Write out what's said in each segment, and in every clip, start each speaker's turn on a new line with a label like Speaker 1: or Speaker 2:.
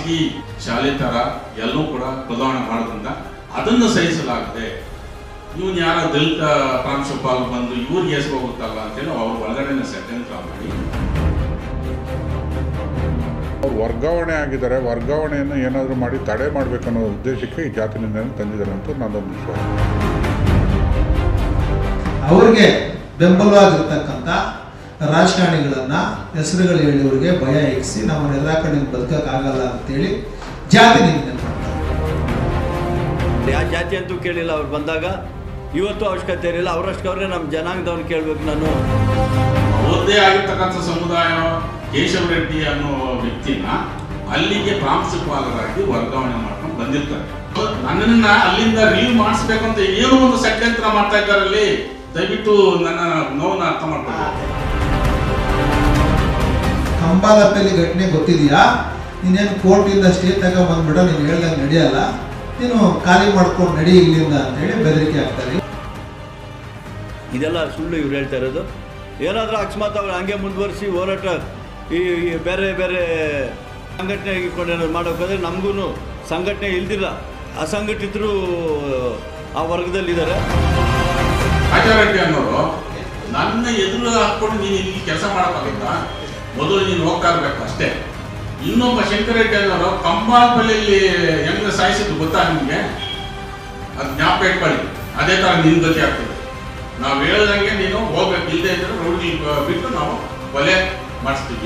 Speaker 1: ಖಾಸಗಿ ಶಾಲೆ ತರ ಎಲ್ಲವೂ ಕೂಡ ಬದಲಾವಣೆ ಮಾಡೋದ್ರಿಂದ ಅದನ್ನು ಸಹಿಸಲಾಗದೆ ಇವನ್ ಯಾರ ದಲಿತ ಪ್ರಾಂಶುಪಾಲ ಬಂದು ಇವ್ರಿಗೆ ಹೆಸರು ಹೋಗುತ್ತಲ್ಲ ಅಂತೇಳಿ ಅವ್ರ ಒಳಗಡೆ ಷಡ್ಯಂತ್ರ ಮಾಡಿ
Speaker 2: ಅವ್ರು ವರ್ಗಾವಣೆ ಆಗಿದ್ದಾರೆ ವರ್ಗಾವಣೆಯನ್ನು ಏನಾದರೂ ಮಾಡಿ ತಡೆ ಮಾಡಬೇಕನ್ನೋ ಉದ್ದೇಶಕ್ಕೆ ಈ ಜಾತಿ ನಿಂದನೆ ತಂದಿದ್ದಾರೆ ಅಂತ ನನ್ನೊಂದು ವಿಶ್ವಾಸ
Speaker 3: ಅವ್ರಿಗೆ ಬೆಂಬಲವಾಗಿರ್ತಕ್ಕಂಥ ರಾಜಕಾರಣಿಗಳನ್ನ ಹೆಸರುಗಳು ಹೇಳಿ ಅವ್ರಿಗೆ ಭಯ ಇಕ್ಕಿಸಿ ನಮ್ಮನ್ನೆಲ್ಲ ಕಡೆ ಬದುಕಕ್ಕಾಗಲ್ಲ ಅಂತೇಳಿ ಜಾತಿ ನಿಂದನೆ ಮಾಡ್ತಾರೆ
Speaker 4: ಯಾವ ಜಾತಿ ಅಂತೂ ಕೇಳಿಲ್ಲ ಅವ್ರು ಬಂದಾಗ ಇವತ್ತು ಅವಶ್ಯಕತೆ ಇರಲಿಲ್ಲ ಅವರಷ್ಟು ಅವ್ರನ್ನೇ ನಮ್ಮ ಜನಾಂಗದವ್ರು ಕೇಳ್ಬೇಕು ನಾನು
Speaker 1: ಅವ್ರದ್ದೇ ಆಗಿರ್ತಕ್ಕಂಥ ಸಮುದಾಯ ಕೇಶವ ರೆಡ್ಡಿ ಅನ್ನೋ ವ್ಯಕ್ತಿನ ಅಲ್ಲಿಗೆ ಪ್ರಾಂಶುಪಾಲರಾಗಿ ವರ್ಗಾವಣೆ ಮಾಡ್ಕೊಂಡು ಬಂದಿರ್ತಾರೆ ನನ್ನನ್ನ ಅಲ್ಲಿಂದ ರಿಲೀವ್ ಮಾಡಿಸ್ಬೇಕಂತ ಏನೋ ಒಂದು ಷಡ್ಯಂತ್ರ ಮಾಡ್ತಾ ಇದ್ದಾರೆ ಅಲ್ಲಿ ದಯವಿಟ್ಟು ನನ್ನ ನೋವನ್ನ ಅರ್ಥ ಮಾಡ್ಕೊಳ್ಳಿ
Speaker 3: ಕಂಬಾಲಪಲ್ಲಿ ಘಟನೆ ಗೊತ್ತಿದೆಯಾ ನೀನೇನು ಕೋರ್ಟಿಂದ ಸ್ಟೇ ತಗೊಂಬಂದ್ಬಿಡ ನೀನು ಹೇಳ್ದಂಗೆ ನಡೆಯಲ್ಲ ನೀನು ಖಾಲಿ ಮಾಡ್ಕೊಂಡು ನಡಿ ಇಲ್ಲಿಂದ ಅಂತೇಳಿ ಬೆದರಿಕೆ ಹಾಕ್ತಾರೆ
Speaker 4: ಇದೆಲ್ಲ ಸುಳ್ಳು ಇವ್ರು ಹೇಳ್ತಾ ಇರೋದು ಏನಾದರೂ ಅಕಸ್ಮಾತ್ ಅವ್ರು ಹಂಗೆ ಮುಂದುವರಿಸಿ ಹೋರಾಟ ಈ ಈ ಬೇರೆ ಬೇರೆ ಸಂಘಟನೆ ಇಟ್ಕೊಂಡು ಏನಾದ್ರು ಮಾಡೋಕ್ಕಾದ್ರೆ ನಮಗೂ ಸಂಘಟನೆ ಇಲ್ದಿಲ್ಲ ಅಸಂಘಟಿತರು ಆ ವರ್ಗದಲ್ಲಿದ್ದಾರೆ
Speaker 1: ರಾಜಾರೆಡ್ಡಿ ಅನ್ನೋರು ನನ್ನ ಎದುರು ಹಾಕೊಂಡು ನೀನು ಇಲ್ಲಿ ಕೆಲಸ ಮಾಡೋಕ್ಕಾಗುತ್ತಾ ಮೊದಲು ನೀನು ಹೋಗ್ತಾ ಇರ್ಬೇಕು ಅಷ್ಟೇ ಇನ್ನೊಬ್ಬ ಶಂಕರರೆಡ್ಡಿ ಅನ್ನೋರು ಕಂಬಾಲ್ಪಲ್ಲಿಯಲ್ಲಿ ಹೆಂಗ ಸಾಯಿಸಿದ್ದು ಗೊತ್ತಾ ನಿಮಗೆ ಅದು ಜ್ಞಾಪಕ ಇಟ್ಕೊಳ್ಳಿ ಅದೇ ಥರ ನಿನ್ ಗತಿ ಆಗ್ತದೆ ನಾವು ಹೇಳ್ದಂಗೆ ನೀನು ಹೋಗ್ಬೇಕು ಇಲ್ಲದೆ ಇದ್ರೆ ರೋಡಿ ಬಿಟ್ಟು ನಾವು ಕೊಲೆ ಮಾಡಿಸ್ತೀವಿ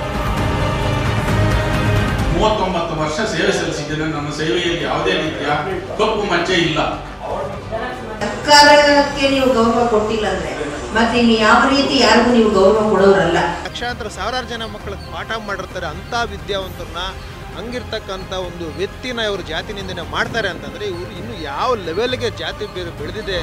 Speaker 1: ಮೂವತ್ತೊಂಬತ್ತು ವರ್ಷ ಸೇವೆ ಸಲ್ಲಿಸಿದ್ದೇನೆ ನನ್ನ ಸೇವೆಯಲ್ಲಿ ಯಾವುದೇ ರೀತಿಯ ಕಪ್ಪು ಮಚ್ಚೆ ಇಲ್ಲ
Speaker 5: ಸರ್ಕಾರಕ್ಕೆ ನೀವು ಗೌರವ ಕೊಟ್ಟಿಲ್ಲ ಅಂದ್ರೆ ಮತ್ತೆ ಇನ್ನು ಯಾವ ರೀತಿ ಯಾರಿಗೂ ನೀವು ಗೌರವ ಕೊಡೋರಲ್ಲ
Speaker 6: ಲಕ್ಷಾಂತರ ಸಾವಿರಾರು ಜನ ಮಕ್ಕಳು ಪಾಠ ಮಾಡಿರ್ತಾರೆ ಅಂಥ ವಿದ್ಯಾವಂತರನ್ನ ಹಂಗಿರ್ತಕ್ಕಂಥ ಒಂದು ವ್ಯಕ್ತಿನ ಇವರು ಜಾತಿ ನಿಂದನೆ ಮಾಡ್ತಾರೆ ಅಂತಂದರೆ ಇವರು ಇನ್ನು ಯಾವ ಲೆವೆಲ್ಗೆ ಜಾತಿ ಬೇರೆ ಬೆಳೆದಿದೆ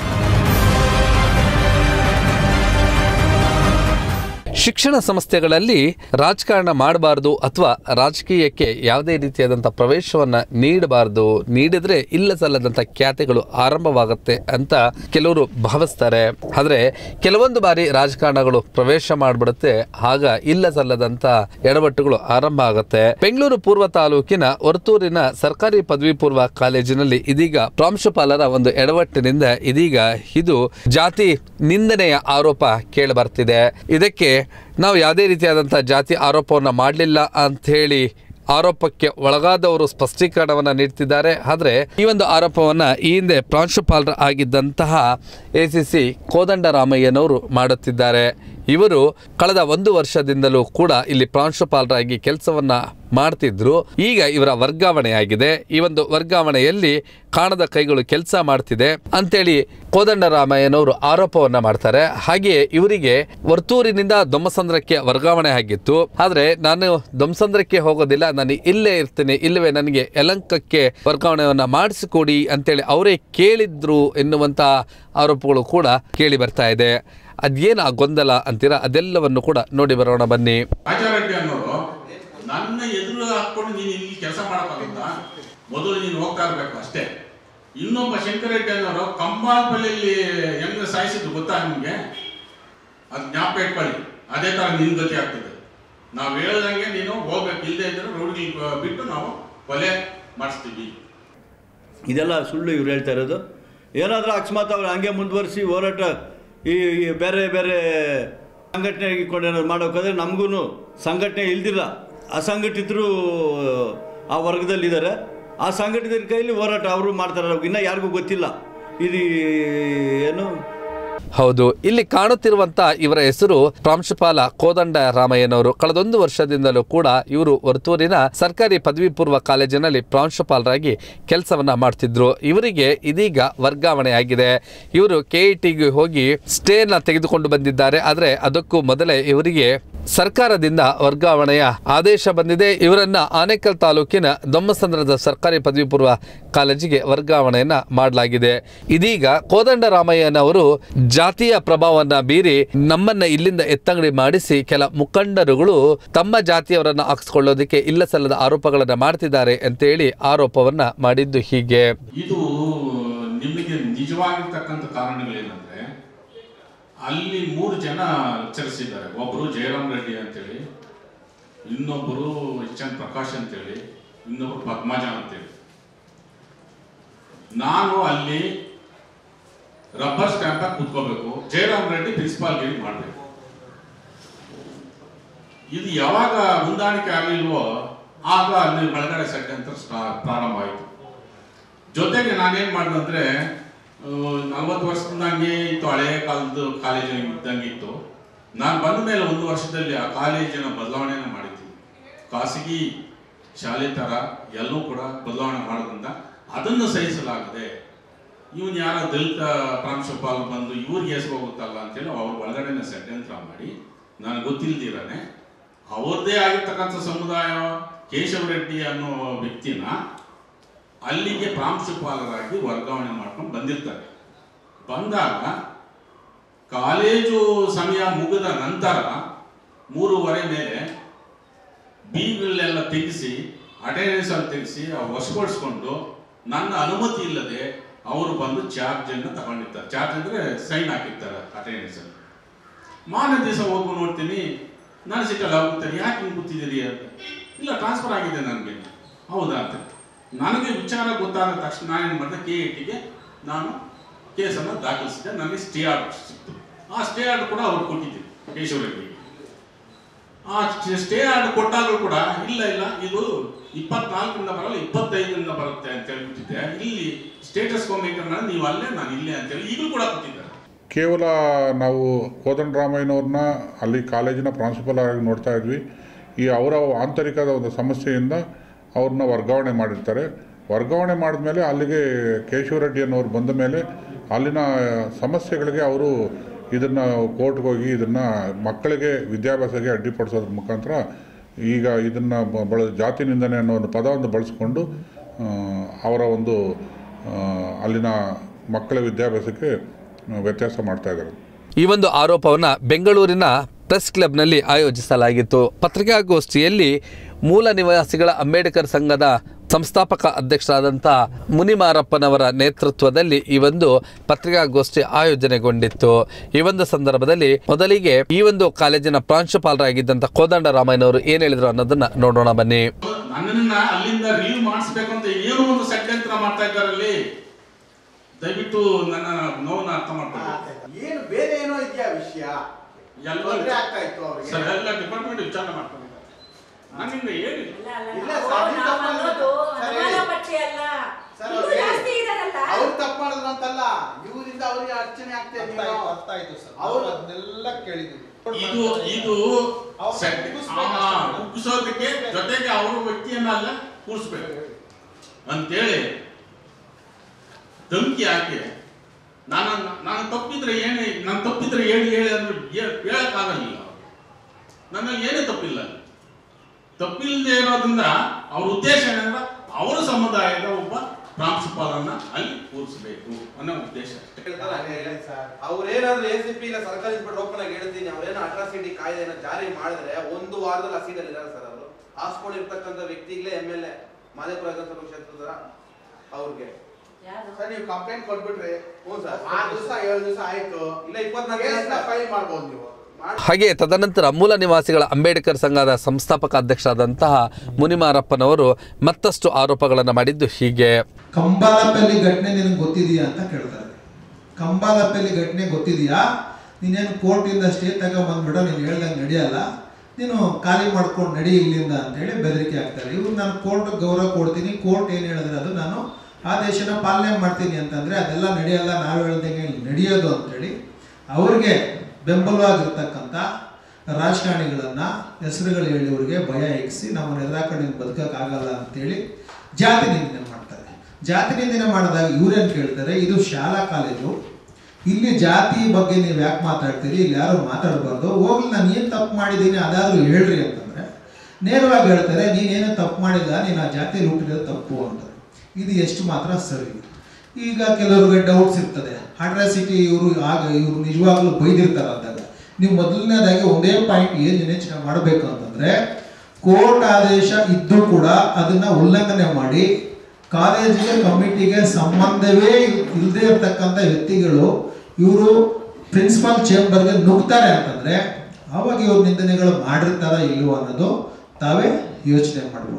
Speaker 7: ಶಿಕ್ಷಣ ಸಂಸ್ಥೆಗಳಲ್ಲಿ ರಾಜಕಾರಣ ಮಾಡಬಾರ್ದು ಅಥವಾ ರಾಜಕೀಯಕ್ಕೆ ಯಾವುದೇ ರೀತಿಯಾದಂಥ ಪ್ರವೇಶವನ್ನ ನೀಡಬಾರ್ದು ನೀಡಿದ್ರೆ ಇಲ್ಲ ಸಲ್ಲದಂಥ ಖ್ಯಾತಿಗಳು ಆರಂಭವಾಗುತ್ತೆ ಅಂತ ಕೆಲವರು ಭಾವಿಸ್ತಾರೆ ಆದರೆ ಕೆಲವೊಂದು ಬಾರಿ ರಾಜಕಾರಣಗಳು ಪ್ರವೇಶ ಮಾಡಿಬಿಡುತ್ತೆ ಆಗ ಇಲ್ಲ ಸಲ್ಲದಂಥ ಎಡವಟ್ಟುಗಳು ಆರಂಭ ಆಗುತ್ತೆ ಬೆಂಗಳೂರು ಪೂರ್ವ ತಾಲೂಕಿನ ಹೊರತೂರಿನ ಸರ್ಕಾರಿ ಪದವಿ ಪೂರ್ವ ಕಾಲೇಜಿನಲ್ಲಿ ಇದೀಗ ಪ್ರಾಂಶುಪಾಲರ ಒಂದು ಎಡವಟ್ಟಿನಿಂದ ಇದೀಗ ಇದು ಜಾತಿ ನಿಂದನೆಯ ಆರೋಪ ಕೇಳಿಬರ್ತಿದೆ ಇದಕ್ಕೆ ನಾವು ಯಾವುದೇ ರೀತಿಯಾದಂಥ ಜಾತಿ ಆರೋಪವನ್ನು ಮಾಡಲಿಲ್ಲ ಅಂತ ಹೇಳಿ ಆರೋಪಕ್ಕೆ ಒಳಗಾದವರು ಸ್ಪಷ್ಟೀಕರಣವನ್ನು ನೀಡ್ತಿದ್ದಾರೆ ಆದರೆ ಈ ಒಂದು ಆರೋಪವನ್ನು ಈ ಹಿಂದೆ ಪ್ರಾಂಶುಪಾಲರ ಆಗಿದ್ದಂತಹ ಎ ಸಿ ಸಿ ಕೋದಂಡರಾಮಯ್ಯನವರು ಮಾಡುತ್ತಿದ್ದಾರೆ ಇವರು ಕಳೆದ ಒಂದು ವರ್ಷದಿಂದಲೂ ಕೂಡ ಇಲ್ಲಿ ಪ್ರಾಂಶುಪಾಲರಾಗಿ ಕೆಲಸವನ್ನ ಮಾಡ್ತಿದ್ರು ಈಗ ಇವರ ವರ್ಗಾವಣೆಯಾಗಿದೆ ಈ ಒಂದು ವರ್ಗಾವಣೆಯಲ್ಲಿ ಕಾಣದ ಕೈಗಳು ಕೆಲಸ ಮಾಡ್ತಿದೆ ಅಂತೇಳಿ ಕೋದಂಡರಾಮಯ್ಯನವರು ಆರೋಪವನ್ನ ಮಾಡ್ತಾರೆ ಹಾಗೆಯೇ ಇವರಿಗೆ ವರ್ತೂರಿನಿಂದ ದೊಮ್ಮಸಂದ್ರಕ್ಕೆ ವರ್ಗಾವಣೆ ಆಗಿತ್ತು ಆದರೆ ನಾನು ದೊಮ್ಮಸಂದ್ರಕ್ಕೆ ಹೋಗೋದಿಲ್ಲ ನಾನು ಇಲ್ಲೇ ಇರ್ತೀನಿ ಇಲ್ಲವೇ ನನಗೆ ಯಲಂಕಕ್ಕೆ ವರ್ಗಾವಣೆಯನ್ನ ಮಾಡಿಸಿಕೊಡಿ ಅಂತೇಳಿ ಅವರೇ ಕೇಳಿದ್ರು ಎನ್ನುವಂತ ಆರೋಪಗಳು ಕೂಡ ಕೇಳಿ ಬರ್ತಾ ಇದೆ ಅದೇನು ಆ ಗೊಂದಲ ಅಂತೀರಾ ಅದೆಲ್ಲವನ್ನು ಕೂಡ ನೋಡಿ ಬರೋಣ ಬನ್ನಿ
Speaker 1: ರಾಜಾರೆಡ್ಡಿ ಅನ್ನೋರು ನನ್ನ ಎದುರು ಹಾಕೊಂಡು ನೀನು ಇಲ್ಲಿ ಕೆಲಸ ಮಾಡೋಕ್ಕಾಗುತ್ತಾ ಮೊದಲು ನೀನು ಹೋಗ್ತಾ ಇರ್ಬೇಕು ಅಷ್ಟೇ ಇನ್ನೊಬ್ಬ ಶಂಕರರೆಡ್ಡಿ ಅನ್ನೋರು ಕಂಬಾಲ್ಪಲ್ಲಿಯಲ್ಲಿ ಹೆಂಗ ಸಾಯಿಸಿದ್ದು ಗೊತ್ತಾ ನಿಮಗೆ ಅದು ಜ್ಞಾಪಕ ಇಟ್ಕೊಳ್ಳಿ ಅದೇ ಥರ ನಿನ್ ಗತಿ ಆಗ್ತದೆ ನಾವು ಹೇಳ್ದಂಗೆ ನೀನು ಹೋಗ್ಬೇಕು ಇಲ್ಲದೆ ಇದ್ರೆ ರೋಡ್ಗೆ ಬಿಟ್ಟು ನಾವು ಕೊಲೆ ಮಾಡಿಸ್ತೀವಿ
Speaker 4: ಇದೆಲ್ಲ ಸುಳ್ಳು ಇವ್ರು ಹೇಳ್ತಾ ಇರೋದು ಏನಾದರೂ ಅಕಸ್ಮಾತ್ ಅವ್ರು ಹಂಗೆ ಮುಂದುವರಿಸಿ ಹೋರಾಟ ಈ ಈ ಬೇರೆ ಬೇರೆ ಸಂಘಟನೆ ಇಟ್ಕೊಂಡು ಏನಾದ್ರು ಮಾಡೋಕ್ಕಾದ್ರೆ ನಮಗೂ ಸಂಘಟನೆ ಇಲ್ದಿಲ್ಲ ಅಸಂಘಟಿತರು ಆ ವರ್ಗದಲ್ಲಿದ್ದಾರೆ ಆ ಸಂಘಟಿತರ ಕೈಲಿ ಹೋರಾಟ ಅವರು ಮಾಡ್ತಾರೆ ಇನ್ನೂ ಯಾರಿಗೂ ಗೊತ್ತಿಲ್ಲ ಇದು ಏನು
Speaker 7: ಹೌದು ಇಲ್ಲಿ ಕಾಣುತ್ತಿರುವಂತ ಇವರ ಹೆಸರು ಪ್ರಾಂಶುಪಾಲ ಕೋದಂಡ ರಾಮಯ್ಯನವರು ಕಳೆದೊಂದು ವರ್ಷದಿಂದಲೂ ಕೂಡ ಇವರು ಹೊರತೂರಿನ ಸರ್ಕಾರಿ ಪದವಿ ಪೂರ್ವ ಕಾಲೇಜಿನಲ್ಲಿ ಪ್ರಾಂಶುಪಾಲರಾಗಿ ಕೆಲಸವನ್ನ ಮಾಡ್ತಿದ್ರು ಇವರಿಗೆ ಇದೀಗ ವರ್ಗಾವಣೆ ಆಗಿದೆ ಇವರು ಕೆ ಟಿಗೆ ಹೋಗಿ ಸ್ಟೇನ ತೆಗೆದುಕೊಂಡು ಬಂದಿದ್ದಾರೆ ಆದರೆ ಅದಕ್ಕೂ ಮೊದಲೇ ಇವರಿಗೆ ಸರ್ಕಾರದಿಂದ ವರ್ಗಾವಣೆಯ ಆದೇಶ ಬಂದಿದೆ ಇವರನ್ನ ಆನೇಕಲ್ ತಾಲೂಕಿನ ದೊಮ್ಮಸಂದ್ರದ ಸರ್ಕಾರಿ ಪದವಿ ಪೂರ್ವ ಕಾಲೇಜಿಗೆ ವರ್ಗಾವಣೆಯನ್ನ ಮಾಡಲಾಗಿದೆ ಇದೀಗ ಕೋದಂಡರಾಮಯ್ಯನವರು ಜಾತಿಯ ಪ್ರಭಾವವನ್ನ ಬೀರಿ ನಮ್ಮನ್ನ ಇಲ್ಲಿಂದ ಎತ್ತಂಗಡಿ ಮಾಡಿಸಿ ಕೆಲ ಮುಖಂಡರುಗಳು ತಮ್ಮ ಜಾತಿಯವರನ್ನ ಹಾಕಿಸ್ಕೊಳ್ಳೋದಕ್ಕೆ ಇಲ್ಲ ಸಲ್ಲದ ಆರೋಪಗಳನ್ನ ಮಾಡ್ತಿದ್ದಾರೆ ಅಂತೇಳಿ ಆರೋಪವನ್ನ ಮಾಡಿದ್ದು ಹೀಗೆ
Speaker 1: ಇದು ನಿಮಗೆ ನಿಜವಾಗಿರ್ತಕ್ಕಂಥ ಕಾರಣಗಳೇನಂದ್ರೆ ಅಲ್ಲಿ ಮೂರು ಜನ ಲೆಕ್ಚರ್ಸ್ ಇದ್ದಾರೆ ಒಬ್ಬರು ಜಯರಾಮ್ ರೆಡ್ಡಿ ಅಂತೇಳಿ ಇನ್ನೊಬ್ಬರು ಎಚ್ ಎನ್ ಪ್ರಕಾಶ್ ಅಂತೇಳಿ ಇನ್ನೊಬ್ರು ಪದ್ಮಜ ಅಂತೇಳಿ ನಾನು ಅಲ್ಲಿ ರಬ್ಬರ್ ಸ್ಟ್ಯಾಂಪ್ ಕೂತ್ಕೋಬೇಕು ಜಯರಾಮ್ ರೆಡ್ಡಿ ಪ್ರಿನ್ಸಿಪಾಲ್ ಗಿರಿ ಮಾಡಬೇಕು ಇದು ಯಾವಾಗ ಹೊಂದಾಣಿಕೆ ಆಗಲಿಲ್ವೋ ಆಗ ಅಲ್ಲಿ ಒಳಗಡೆ ಷಡ್ಯಂತ್ರ ಸ್ಟಾ- ಪ್ರಾರಂಭ ಆಯಿತು ಜೊತೆಗೆ ನಾನೇನ್ ಮಾಡಿದೆ ಅಂದ್ರೆ ನಲ್ವತ್ತು ವರ್ಷದಿಂದ ಹಂಗೆ ಇತ್ತು ಹಳೆ ಕಾಲದ ಕಾಲೇಜು ಇದ್ದಂಗೆ ಇತ್ತು ನಾನು ಬಂದ ಮೇಲೆ ಒಂದು ವರ್ಷದಲ್ಲಿ ಆ ಕಾಲೇಜಿನ ಬದಲಾವಣೆನ ಮಾಡಿದ್ದೀನಿ ಖಾಸಗಿ ಶಾಲೆ ತರ ಎಲ್ಲೂ ಕೂಡ ಬದಲಾವಣೆ ಮಾಡೋದ್ರಿಂದ ಅದನ್ನು ಸಹಿಸಲಾಗದೆ ಇವನ್ ಯಾರ ದಲಿತ ಪ್ರಾಂಶುಪಾಲ ಬಂದು ಇವ್ರಿಗೆ ಹೋಗುತ್ತಲ್ಲ ಅಂತೇಳಿ ಅವ್ರ ಒಳಗಡೆನೆ ಷಡ್ಯಂತ್ರ ಮಾಡಿ ನನಗೆ ಗೊತ್ತಿಲ್ದಿರಾನೆ ಅವ್ರದ್ದೇ ಆಗಿರ್ತಕ್ಕಂಥ ಸಮುದಾಯ ಕೇಶವ ರೆಡ್ಡಿ ಅನ್ನೋ ವ್ಯಕ್ತಿನ ಅಲ್ಲಿಗೆ ಪ್ರಾಂಶುಪಾಲರಾಗಿ ವರ್ಗಾವಣೆ ಮಾಡ್ಕೊಂಡು ಬಂದಿರ್ತಾರೆ ಬಂದಾಗ ಕಾಲೇಜು ಸಮಯ ಮುಗಿದ ನಂತರ ಮೂರುವರೆ ಮೇಲೆ ಬೀಗಳೆಲ್ಲ ತೆಗೆಸಿ ಅಟೆಂಡೆನ್ಸ್ ಅಲ್ಲಿ ತೆಗೆಸಿ ವಶಪಡಿಸ್ಕೊಂಡು ನನ್ನ ಅನುಮತಿ ಇಲ್ಲದೆ ಅವರು ಬಂದು ಚಾರ್ಜ್ ಅನ್ನು ತಗೊಂಡಿರ್ತಾರೆ ಚಾರ್ಜ್ ಅಂದ್ರೆ ಸೈನ್ ಹಾಕಿರ್ತಾರೆ ಅಟೆಂಡೆನ್ಸ್ ಅಲ್ಲಿ ಮಾರನೇ ದಿವಸ ಹೋಗಿ ನೋಡ್ತೀನಿ ನಾನು ಸಿಕ್ಕಲ್ಲ ಹೋಗ್ತಾರೆ ಯಾಕೆ ಹಿಂಗೆ ಕೂತಿದ್ದೀರಿ ಅಂತ ಇಲ್ಲ ಟ್ರಾನ್ಸ್ಫರ್ ಆಗಿದೆ ನನಗೆ ಹೌದಾ ಅಂತ ನನಗೆ ವಿಚಾರ ಗೊತ್ತಾದ ತಕ್ಷಣ ನಾನೇನು ಮಾಡಿದೆ ಕೆ ಟಿಗೆ ನಾನು ಕೇಸನ್ನು ದಾಖಲಿಸಿದೆ ನನಗೆ ಸ್ಟೇ ಆರ್ಡರ್ ಸಿಕ್ತು ಆ ಸ್ಟೇ ಆರ್ಡರ್ ಕೂಡ ಅವ್ರು ಕೊಟ್ಟಿದ್ದೀನಿ ಕೇಶವರೆಡ್ಡಿ ಆ ಸ್ಟೇ ಆರ್ಡರ್ ಕೊಟ್ಟಾಗಲೂ ಕೂಡ ಇಲ್ಲ ಇಲ್ಲ ಇದು ಇಪ್ಪತ್ನಾಲ್ಕರಿಂದ ಬರಲ್ಲ ಇಪ್ಪತ್ತೈದರಿಂದ ಬರುತ್ತೆ ಅಂತ ಹೇಳ್ಬಿಟ್ಟಿದ್ದೆ ಇಲ್ಲಿ ಸ್ಟೇಟಸ್ ಕೋಮೇಕರ್ನ ನೀವು ಅಲ್ಲೇ ನಾನು ಇಲ್ಲೇ ಅಂತೇಳಿ ಈಗಲೂ ಕೂಡ ಕೊಟ್ಟಿದ್ದಾರೆ
Speaker 2: ಕೇವಲ ನಾವು ಕೋದಂಡರಾಮಯ್ಯನವ್ರನ್ನ ಅಲ್ಲಿ ಕಾಲೇಜಿನ ಪ್ರಾಂಶುಪಾಲ ಆಗಿ ನೋಡ್ತಾ ಇದ್ವಿ ಈ ಅವರ ಆಂತರಿಕದ ಒಂದು ಸಮಸ್ಯೆಯಿಂದ ಅವ್ರನ್ನ ವರ್ಗಾವಣೆ ಮಾಡಿರ್ತಾರೆ ವರ್ಗಾವಣೆ ಮಾಡಿದ್ಮೇಲೆ ಅಲ್ಲಿಗೆ ಕೇಶವರೆಡ್ಡಿ ಅನ್ನೋರು ಬಂದ ಮೇಲೆ ಅಲ್ಲಿನ ಸಮಸ್ಯೆಗಳಿಗೆ ಅವರು ಇದನ್ನು ಕೋರ್ಟ್ಗೆ ಹೋಗಿ ಇದನ್ನು ಮಕ್ಕಳಿಗೆ ವಿದ್ಯಾಭ್ಯಾಸಕ್ಕೆ ಅಡ್ಡಿಪಡಿಸೋದ್ರ ಮುಖಾಂತರ ಈಗ ಇದನ್ನು ಬಳ ಜಾತಿ ನಿಂದನೆ ಅನ್ನೋ ಒಂದು ಪದವನ್ನು ಬಳಸ್ಕೊಂಡು ಆ, ಅವರ ಒಂದು ಆ, ಅಲ್ಲಿನ ಮಕ್ಕಳ ವಿದ್ಯಾಭ್ಯಾಸಕ್ಕೆ ಆ, ವ್ಯತ್ಯಾಸ ಮಾಡ್ತಾ ಇದ್ದಾರೆ
Speaker 7: ಈ ಒಂದು ಆರೋಪವನ್ನು ಬೆಂಗಳೂರಿನ ಪ್ರೆಸ್ ಕ್ಲಬ್ನಲ್ಲಿ ಆಯೋಜಿಸಲಾಗಿತ್ತು ಪತ್ರಿಕಾಗೋಷ್ಠಿಯಲ್ಲಿ ಮೂಲ ನಿವಾಸಿಗಳ ಅಂಬೇಡ್ಕರ್ ಸಂಘದ ಸಂಸ್ಥಾಪಕ ಅಧ್ಯಕ್ಷರಾದಂಥ ಮುನಿಮಾರಪ್ಪನವರ ನೇತೃತ್ವದಲ್ಲಿ ಈ ಒಂದು ಪತ್ರಿಕಾಗೋಷ್ಠಿ ಆಯೋಜನೆಗೊಂಡಿತ್ತು ಈ ಒಂದು ಸಂದರ್ಭದಲ್ಲಿ ಮೊದಲಿಗೆ ಈ ಒಂದು ಕಾಲೇಜಿನ ಪ್ರಾಂಶುಪಾಲರಾಗಿದ್ದಂಥ ಕೋದಂಡರಾಮಯ್ಯನವರು ಏನು ಹೇಳಿದ್ರು ಅನ್ನೋದನ್ನ ನೋಡೋಣ ಬನ್ನಿ
Speaker 1: ನನ್ನನ್ನ ಅಲ್ಲಿಂದ ರಿಲೀವ್ ಮಾಡಿಸ್ಬೇಕು ಅಂತ ಏನೋ ಒಂದು ಷಡ್ಯಂತ್ರ ಮಾಡ್ತಾ ಇದ್ದಾರೆ ಅಲ್ಲಿ ದಯವಿಟ್ಟು ನನ್ನ ನೋವನ್ನ ಅರ್ಥ ಮಾಡ್ಕೊಳ್ಳಿ
Speaker 8: ಏನು ಬೇರೆ ಏನೋ ಇದೆಯಾ ವಿಷಯ
Speaker 1: ಎಲ್ಲ
Speaker 8: ತೊಂದ್ರೆ ಆಗ್ತಾ ಇತ್ತು ಅವ್ರಿಗೆ
Speaker 1: ಸರ್ ಎಲ್ಲ ಡಿಪಾರ್ಟ್ಮೆಂಟ್ ವಿಚಾರ ಮಾಡ್ಕೊಂಡಿದ್ದಾರೆ ನನ್ನಿಂದ ಏನಿಲ್ಲ
Speaker 8: ಇಲ್ಲ ಸರ್, ನೀವು ತಪ್ಪು ಮಾಡಿದ್ರು. ಸರ್, ಹೇಳಿ. ಸರ್, ಅವ್ರು ಹೇಳಿ. ಅವ್ರು ತಪ್ಪು ಮಾಡಿದ್ರು ಅಂತಲ್ಲ ಇವರಿಂದ ಅವ್ರಿಗೆ ಅರ್ಚನೆ ಆಗ್ತಾ
Speaker 3: ಅರ್ಥ
Speaker 8: ಇದೆ
Speaker 3: ಆಯ್ತು ಅರ್ಥ ಆಯ್ತು ಸರ್
Speaker 8: ಅವ್ರು-
Speaker 3: ಅವ್ರು ಅದನ್ನೆಲ್ಲ ಕೇಳಿದ್ವಿ
Speaker 1: ಇದು ಇದು
Speaker 3: ಅವ್ರು
Speaker 1: ಸೆಟ್-
Speaker 3: ಕುಗ್ಗಿಸ್ಬೇಕು
Speaker 1: ಆ,
Speaker 3: ಅಷ್ಟೇ.
Speaker 1: ಕುಗ್ಗಿಸೋದಕ್ಕೆ ಜೊತೆಗೆ ಅವರು ವ್ಯಕ್ತಿಯನ್ನ ಅಲ್ಲ ಕೂರಿಸ್ಬೇಕು ಅಂತೇಳಿ ಧಮಕಿ ಹಾಕಿ ನಾನು ನಾನು ತಪ್ಪಿದ್ರೆ ಏನೇ ನಾನು ತಪ್ಪಿದ್ರೆ ಹೇಳಿ ಹೇಳಿ ಅಂದ್ರೆ ಹೇ- ಹೇಳಕ್ಕಾಗಲಿಲ್ಲ ನನ್ನಲ್ಲಿ ಏನೇ ತಪ್ಪಿಲ್ಲ ತಪ್ಪಿಲ್ಲದೆ ಇರೋದ್ರಿಂದ ಅವ್ರ ಉದ್ದೇಶ ಏನಂದ್ರೆ ಅವರ ಸಮುದಾಯದ ಒಬ್ಬ ಪ್ರಾಂಶುಪಾಲನ್ನ ಅಲ್ಲಿ ಕೂರಿಸಬೇಕು ಅನ್ನೋ ಉದ್ದೇಶ ಅಷ್ಟೇ
Speaker 8: ಅವ್ರೇನಾದ್ರೂ ಎ ಸಿ ಪಿ ಇಲ್ಲ ಸರ್ಕಾರಿ ಇನ್ಸ್ಪೆಕ್ಟರ್ ಓಪನ್ ಆಗಿ ಹೇಳ್ತೀನಿ ಅವ್ರೇನೋ ಅಟ್ರಾಸಿಟಿ ಕಾಯ್ದೆನ ಜಾರಿ ಮಾಡಿದ್ರೆ ಒಂದು ವಾರದಲ್ಲಿ ಆ ಸೀಟಲ್ಲಿ ಇರಲ್ಲ ಸರ್ ಅವರು ಹಾಸ್ಕೊಂಡಿರ್ತಕ್ಕಂಥ ವ್ಯಕ್ತಿಗಳೇ ಎಮ್ ಎಲ್ ಎ ಮಾದೇಪುರ ವಿಧಾನಸಭಾ ಕ್ಷೇತ್ರದ ಅವ್ರಿಗೆ
Speaker 9: ಸರ್ ನೀವು ಕಂಪ್ಲೇಂಟ್ ಕೊಟ್ಬಿಟ್ರಿ
Speaker 8: ಹ್ಞೂ ಸರ್
Speaker 9: ಆರು ದಿವಸ ಏಳು ದಿವಸ ಆಯ್ತು
Speaker 8: ಇಲ್ಲ ಇಪ್ಪತ್ನಾಲ್ಕು
Speaker 9: ಕೇಸ್ನ ಫೈಲ್ ಮಾಡ್ಬೋದು ನೀವು
Speaker 8: ಮಾಡಿ
Speaker 7: ಹಾಗೆ ತದನಂತರ ಮೂಲ ನಿವಾಸಿಗಳ ಅಂಬೇಡ್ಕರ್ ಸಂಘದ ಸಂಸ್ಥಾಪಕ ಅಧ್ಯಕ್ಷರಾದಂತಹ ಮುನಿಮಾರಪ್ಪನವರು ಮತ್ತಷ್ಟು ಆರೋಪಗಳನ್ನು ಮಾಡಿದ್ದು ಹೀಗೆ
Speaker 3: ಕಂಬಾಲಪಲ್ಲಿ ಘಟನೆ ನಿನಗೆ ಗೊತ್ತಿದೆಯಾ ಅಂತ ಕೇಳ್ತಾರೆ ಕಂಬಾಲಪಲ್ಲಿ ಘಟನೆ ಗೊತ್ತಿದೆಯಾ ನೀನೇನು ಕೋರ್ಟಿಂದ ಸ್ಟೇ ತಗೊಂಬಂದ್ಬಿಡ ನೀನು ಹೇಳ್ದಂಗೆ ನಡೆಯಲ್ಲ ನೀನು ಖಾಲಿ ಮಾಡ್ಕೊಂಡು ನಡಿ ಇಲ್ಲಿಂದ ಅಂತೇಳಿ ಬೆದರಿಕೆ ಹಾಕ್ತಾರೆ ಇವ್ರು ನಾನು ಕೋರ್ಟ್ ಗೌರವ ಕೊಡ್ತೀನಿ ಕೋರ್ಟ್ ಏನು ಹೇಳಿದ್ರೆ ಅದು ನಾನು ಆದೇಶನ ಪಾಲನೆ ಮಾಡ್ತೀನಿ ಅಂತಂದರೆ ಅದೆಲ್ಲ ನಡೆಯಲ್ಲ ನಾವು ಹೇಳ್ದಂಗೆ ನಡೆಯೋದು ಅಂತೇಳಿ ಅವ್ರಿಗೆ ಬೆಂಬಲವಾಗಿರ್ತಕ್ಕಂಥ ರಾಜಕಾರಣಿಗಳನ್ನು ಹೆಸರುಗಳು ಹೇಳಿ ಅವ್ರಿಗೆ ಭಯ ಎಕ್ಸಿ ನಮ್ಮನ್ನು ಎದುರಾಕೊಂಡು ಬದುಕೋಕ್ಕಾಗಲ್ಲ ಅಂತೇಳಿ ಜಾತಿ ನಿಂದನೆ ಮಾಡ್ತಾರೆ ಜಾತಿ ನಿಂದನೆ ಮಾಡಿದಾಗ ಇವ್ರೇನು ಕೇಳ್ತಾರೆ ಇದು ಶಾಲಾ ಕಾಲೇಜು ಇಲ್ಲಿ ಜಾತಿ ಬಗ್ಗೆ ನೀವು ಯಾಕೆ ಮಾತಾಡ್ತೀರಿ ಇಲ್ಲಿ ಯಾರು ಮಾತಾಡಬಾರ್ದು ಹೋಗ್ಲಿ ನಾನು ಏನು ತಪ್ಪು ಮಾಡಿದ್ದೀನಿ ಅದಾದರೂ ಹೇಳ್ರಿ ಅಂತಂದರೆ ನೇರವಾಗಿ ಹೇಳ್ತಾರೆ ನೀನೇನು ತಪ್ಪು ಮಾಡಿಲ್ಲ ನೀನು ಆ ಜಾತಿಯಲ್ಲಿ ಹುಟ್ಟಿರೋದು ತಪ್ಪು ಅಂತಾರೆ ಇದು ಎಷ್ಟು ಮಾತ್ರ ಸರಿ ಈಗ ಕೆಲವ್ರಿಗೆ ಡೌಟ್ಸ್ ಇರ್ತದೆ ಅಟ್ರಾಸಿಟಿ ಇವರು ಆಗ ಇವರು ನಿಜವಾಗ್ಲೂ ಬೈದಿರ್ತಾರೆ ಅಂದಾಗ ನೀವು ಮೊದಲನೇದಾಗಿ ಒಂದೇ ಪಾಯಿಂಟ್ ಏನು ಯೋಚನೆ ಮಾಡಬೇಕು ಅಂತಂದ್ರೆ ಕೋರ್ಟ್ ಆದೇಶ ಇದ್ದು ಕೂಡ ಅದನ್ನ ಉಲ್ಲಂಘನೆ ಮಾಡಿ ಕಾಲೇಜಿಗೆ ಕಮಿಟಿಗೆ ಸಂಬಂಧವೇ ಇಲ್ಲದೆ ಇರತಕ್ಕಂಥ ವ್ಯಕ್ತಿಗಳು ಇವರು ಪ್ರಿನ್ಸಿಪಾಲ್ ಚೇಂಬರ್ಗೆ ನುಗ್ತಾರೆ ಅಂತಂದ್ರೆ ಅವಾಗ ಇವ್ರ ನಿಂದನೆಗಳು ಮಾಡಿರ್ತಾರ ಇಲ್ವೋ ಅನ್ನೋದು ತಾವೇ ಯೋಚನೆ ಮಾಡ್ಬೋದು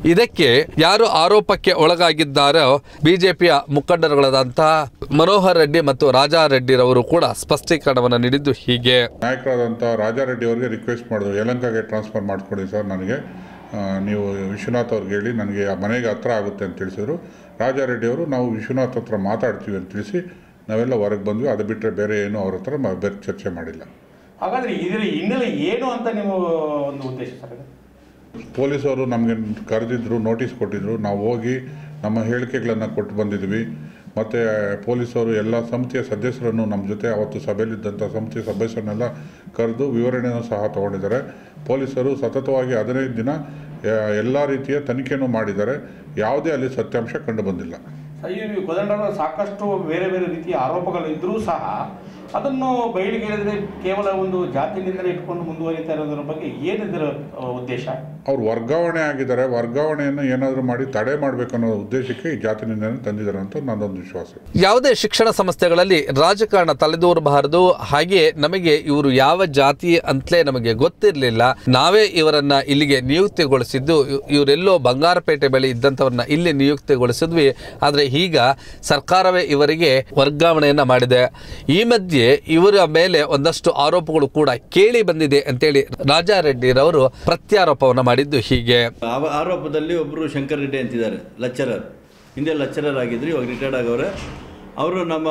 Speaker 7: ಇದಕ್ಕೆ ಯಾರು ಆರೋಪಕ್ಕೆ ಒಳಗಾಗಿದ್ದಾರೋ ಬಿಜೆಪಿಯ ಮುಖಂಡರುಗಳಾದಂತಹ ಮನೋಹರ್ ರೆಡ್ಡಿ ಮತ್ತು ರಾಜಾ ರೆಡ್ಡಿರವರು ಕೂಡ ಸ್ಪಷ್ಟೀಕರಣವನ್ನು ನೀಡಿದ್ದು ಹೀಗೆ
Speaker 2: ನಾಯಕರಾದಂಥ ರಾಜಾರೆಡ್ಡಿ ಅವರಿಗೆ ರಿಕ್ವೆಸ್ಟ್ ಮಾಡಿದ್ರು ಯಲಂಕಾಗೆ ಟ್ರಾನ್ಸ್ಫರ್ ಮಾಡಿಕೊಡಿ ಸರ್ ನನಗೆ ಆ, ನೀವು ವಿಶ್ವನಾಥ್ ಅವ್ರಿಗೆ ಹೇಳಿ ನನಗೆ ಆ ಮನೆಗೆ ಹತ್ರ ಆಗುತ್ತೆ ಅಂತ ತಿಳಿಸಿದ್ರು ರಾಜಾರೆಡ್ಡಿ ಅವರು ನಾವು ವಿಶ್ವನಾಥ್ ಹತ್ರ ಮಾತಾಡ್ತೀವಿ ಅಂತ ತಿಳಿಸಿ ನಾವೆಲ್ಲ ಹೊರಗೆ ಬಂದ್ವಿ ಅದು ಬಿಟ್ಟರೆ ಬೇರೆ ಏನು ಅವ್ರ ಹತ್ರ ಮ- ಬೇರೆ ಚರ್ಚೆ ಮಾಡಿಲ್ಲ
Speaker 10: ಹಾಗಾದ್ರೆ ಇದರ ಹಿನ್ನೆಲೆ ಏನು ಅಂತ ನೀವು ಒಂದು ಉದ್ದೇಶ ಸರ್ ಇದು?
Speaker 2: ಪೊಲೀಸವರು ನಮಗೆ ಕರೆದಿದ್ರು ನೋಟಿಸ್ ಕೊಟ್ಟಿದ್ರು ನಾವು ಹೋಗಿ ನಮ್ಮ ಹೇಳಿಕೆಗಳನ್ನು ಕೊಟ್ಟು ಬಂದಿದ್ವಿ ಮತ್ತು ಪೊಲೀಸರು ಎಲ್ಲ ಸಮಿತಿಯ ಸದಸ್ಯರನ್ನು ನಮ್ಮ ಜೊತೆ ಅವತ್ತು ಸಭೆಯಲ್ಲಿದ್ದಂಥ ಸಮಿತಿಯ ಸದಸ್ಯರನ್ನೆಲ್ಲ ಕರೆದು ವಿವರಣೆಯನ್ನು ಸಹ ತಗೊಂಡಿದ್ದಾರೆ ಪೊಲೀಸರು ಸತತವಾಗಿ ಹದಿನೈದು ದಿನ ಎಲ್ಲ ರೀತಿಯ ತನಿಖೆಯನ್ನು ಮಾಡಿದ್ದಾರೆ ಯಾವುದೇ ಅಲ್ಲಿ ಸತ್ಯಾಂಶ ಕಂಡು ಬಂದಿಲ್ಲ
Speaker 10: ಸರ್, ಈ ಕೋದಂಡರಾಮ ಸಾಕಷ್ಟು ಬೇರೆ ಬೇರೆ ರೀತಿಯ ಆರೋಪಗಳು ಇದ್ರೂ ಸಹ ಅದನ್ನು ಬಯಲಿಗೆ ಹೇಳಿದ್ರೆ ಕೇವಲ ಒಂದು ಜಾತಿ ನಿಂದನೆ ಇಟ್ಕೊಂಡು ಮುಂದುವರಿತಾ ಇರೋದ್ರ ಬಗ್ಗೆ ಏನಿದರ ಆ, ಉದ್ದೇಶ
Speaker 2: ಅವ್ರು ವರ್ಗಾವಣೆ ಆಗಿದ್ದಾರೆ ವರ್ಗಾವಣೆಯನ್ನು ಏನಾದರೂ ಮಾಡಿ ತಡೆ ಮಾಡಬೇಕು ಅನ್ನೋ ಉದ್ದೇಶಕ್ಕೆ ಈ ಜಾತಿ ನಿಂದನೆ ತಂದಿದ್ದಾರೆ ಅಂತ ನನ್ನೊಂದು ವಿಶ್ವಾಸ
Speaker 7: ಯಾವುದೇ ಶಿಕ್ಷಣ ಸಂಸ್ಥೆಗಳಲ್ಲಿ ರಾಜಕಾರಣ ತಲೆದೂರಬಾರದು ಹಾಗೆ ನಮಗೆ ಇವರು ಯಾವ ಜಾತಿ ಅಂತಲೇ ನಮಗೆ ಗೊತ್ತಿರಲಿಲ್ಲ ನಾವೇ ಇವರನ್ನ ಇಲ್ಲಿಗೆ ನಿಯುಕ್ತಿಗೊಳಿಸಿದ್ದು ಇವ್- ಇವರೆಲ್ಲೋ ಬಂಗಾರಪೇಟೆ ಬಳಿ ಇದ್ದಂಥವ್ರನ್ನ ಇಲ್ಲಿ ನಿಯುಕ್ತಿಗೊಳಿಸಿದ್ವಿ ಆದರೆ ಈಗ ಸರ್ಕಾರವೇ ಇವರಿಗೆ ವರ್ಗಾವಣೆಯನ್ನ ಮಾಡಿದೆ ಈ ಮಧ್ಯೆ ಇವರ ಮೇಲೆ ಒಂದಷ್ಟು ಆರೋಪಗಳು ಕೂಡ ಕೇಳಿ ಬಂದಿದೆ ಅಂತೇಳಿ ರಾಜಾರೆಡ್ಡಿರವರು ಪ್ರತ್ಯಾರೋಪವನ್ನು ಮಾಡಿದ್ದು ಹೀಗೆ
Speaker 4: ಆವ- ಆರೋಪದಲ್ಲಿ ಒಬ್ಬರು ಶಂಕರ್ ರೆಡ್ಡಿ ಅಂತಿದ್ದಾರೆ ಲೆಕ್ಚರರ್ ಹಿಂದೆ ಲೆಕ್ಚರರ್ ಆಗಿದ್ರು ಇವಾಗ ರಿಟೈರ್ಡ್ ಆಗವ್ರೆ ಅವರು ನಮ್ಮ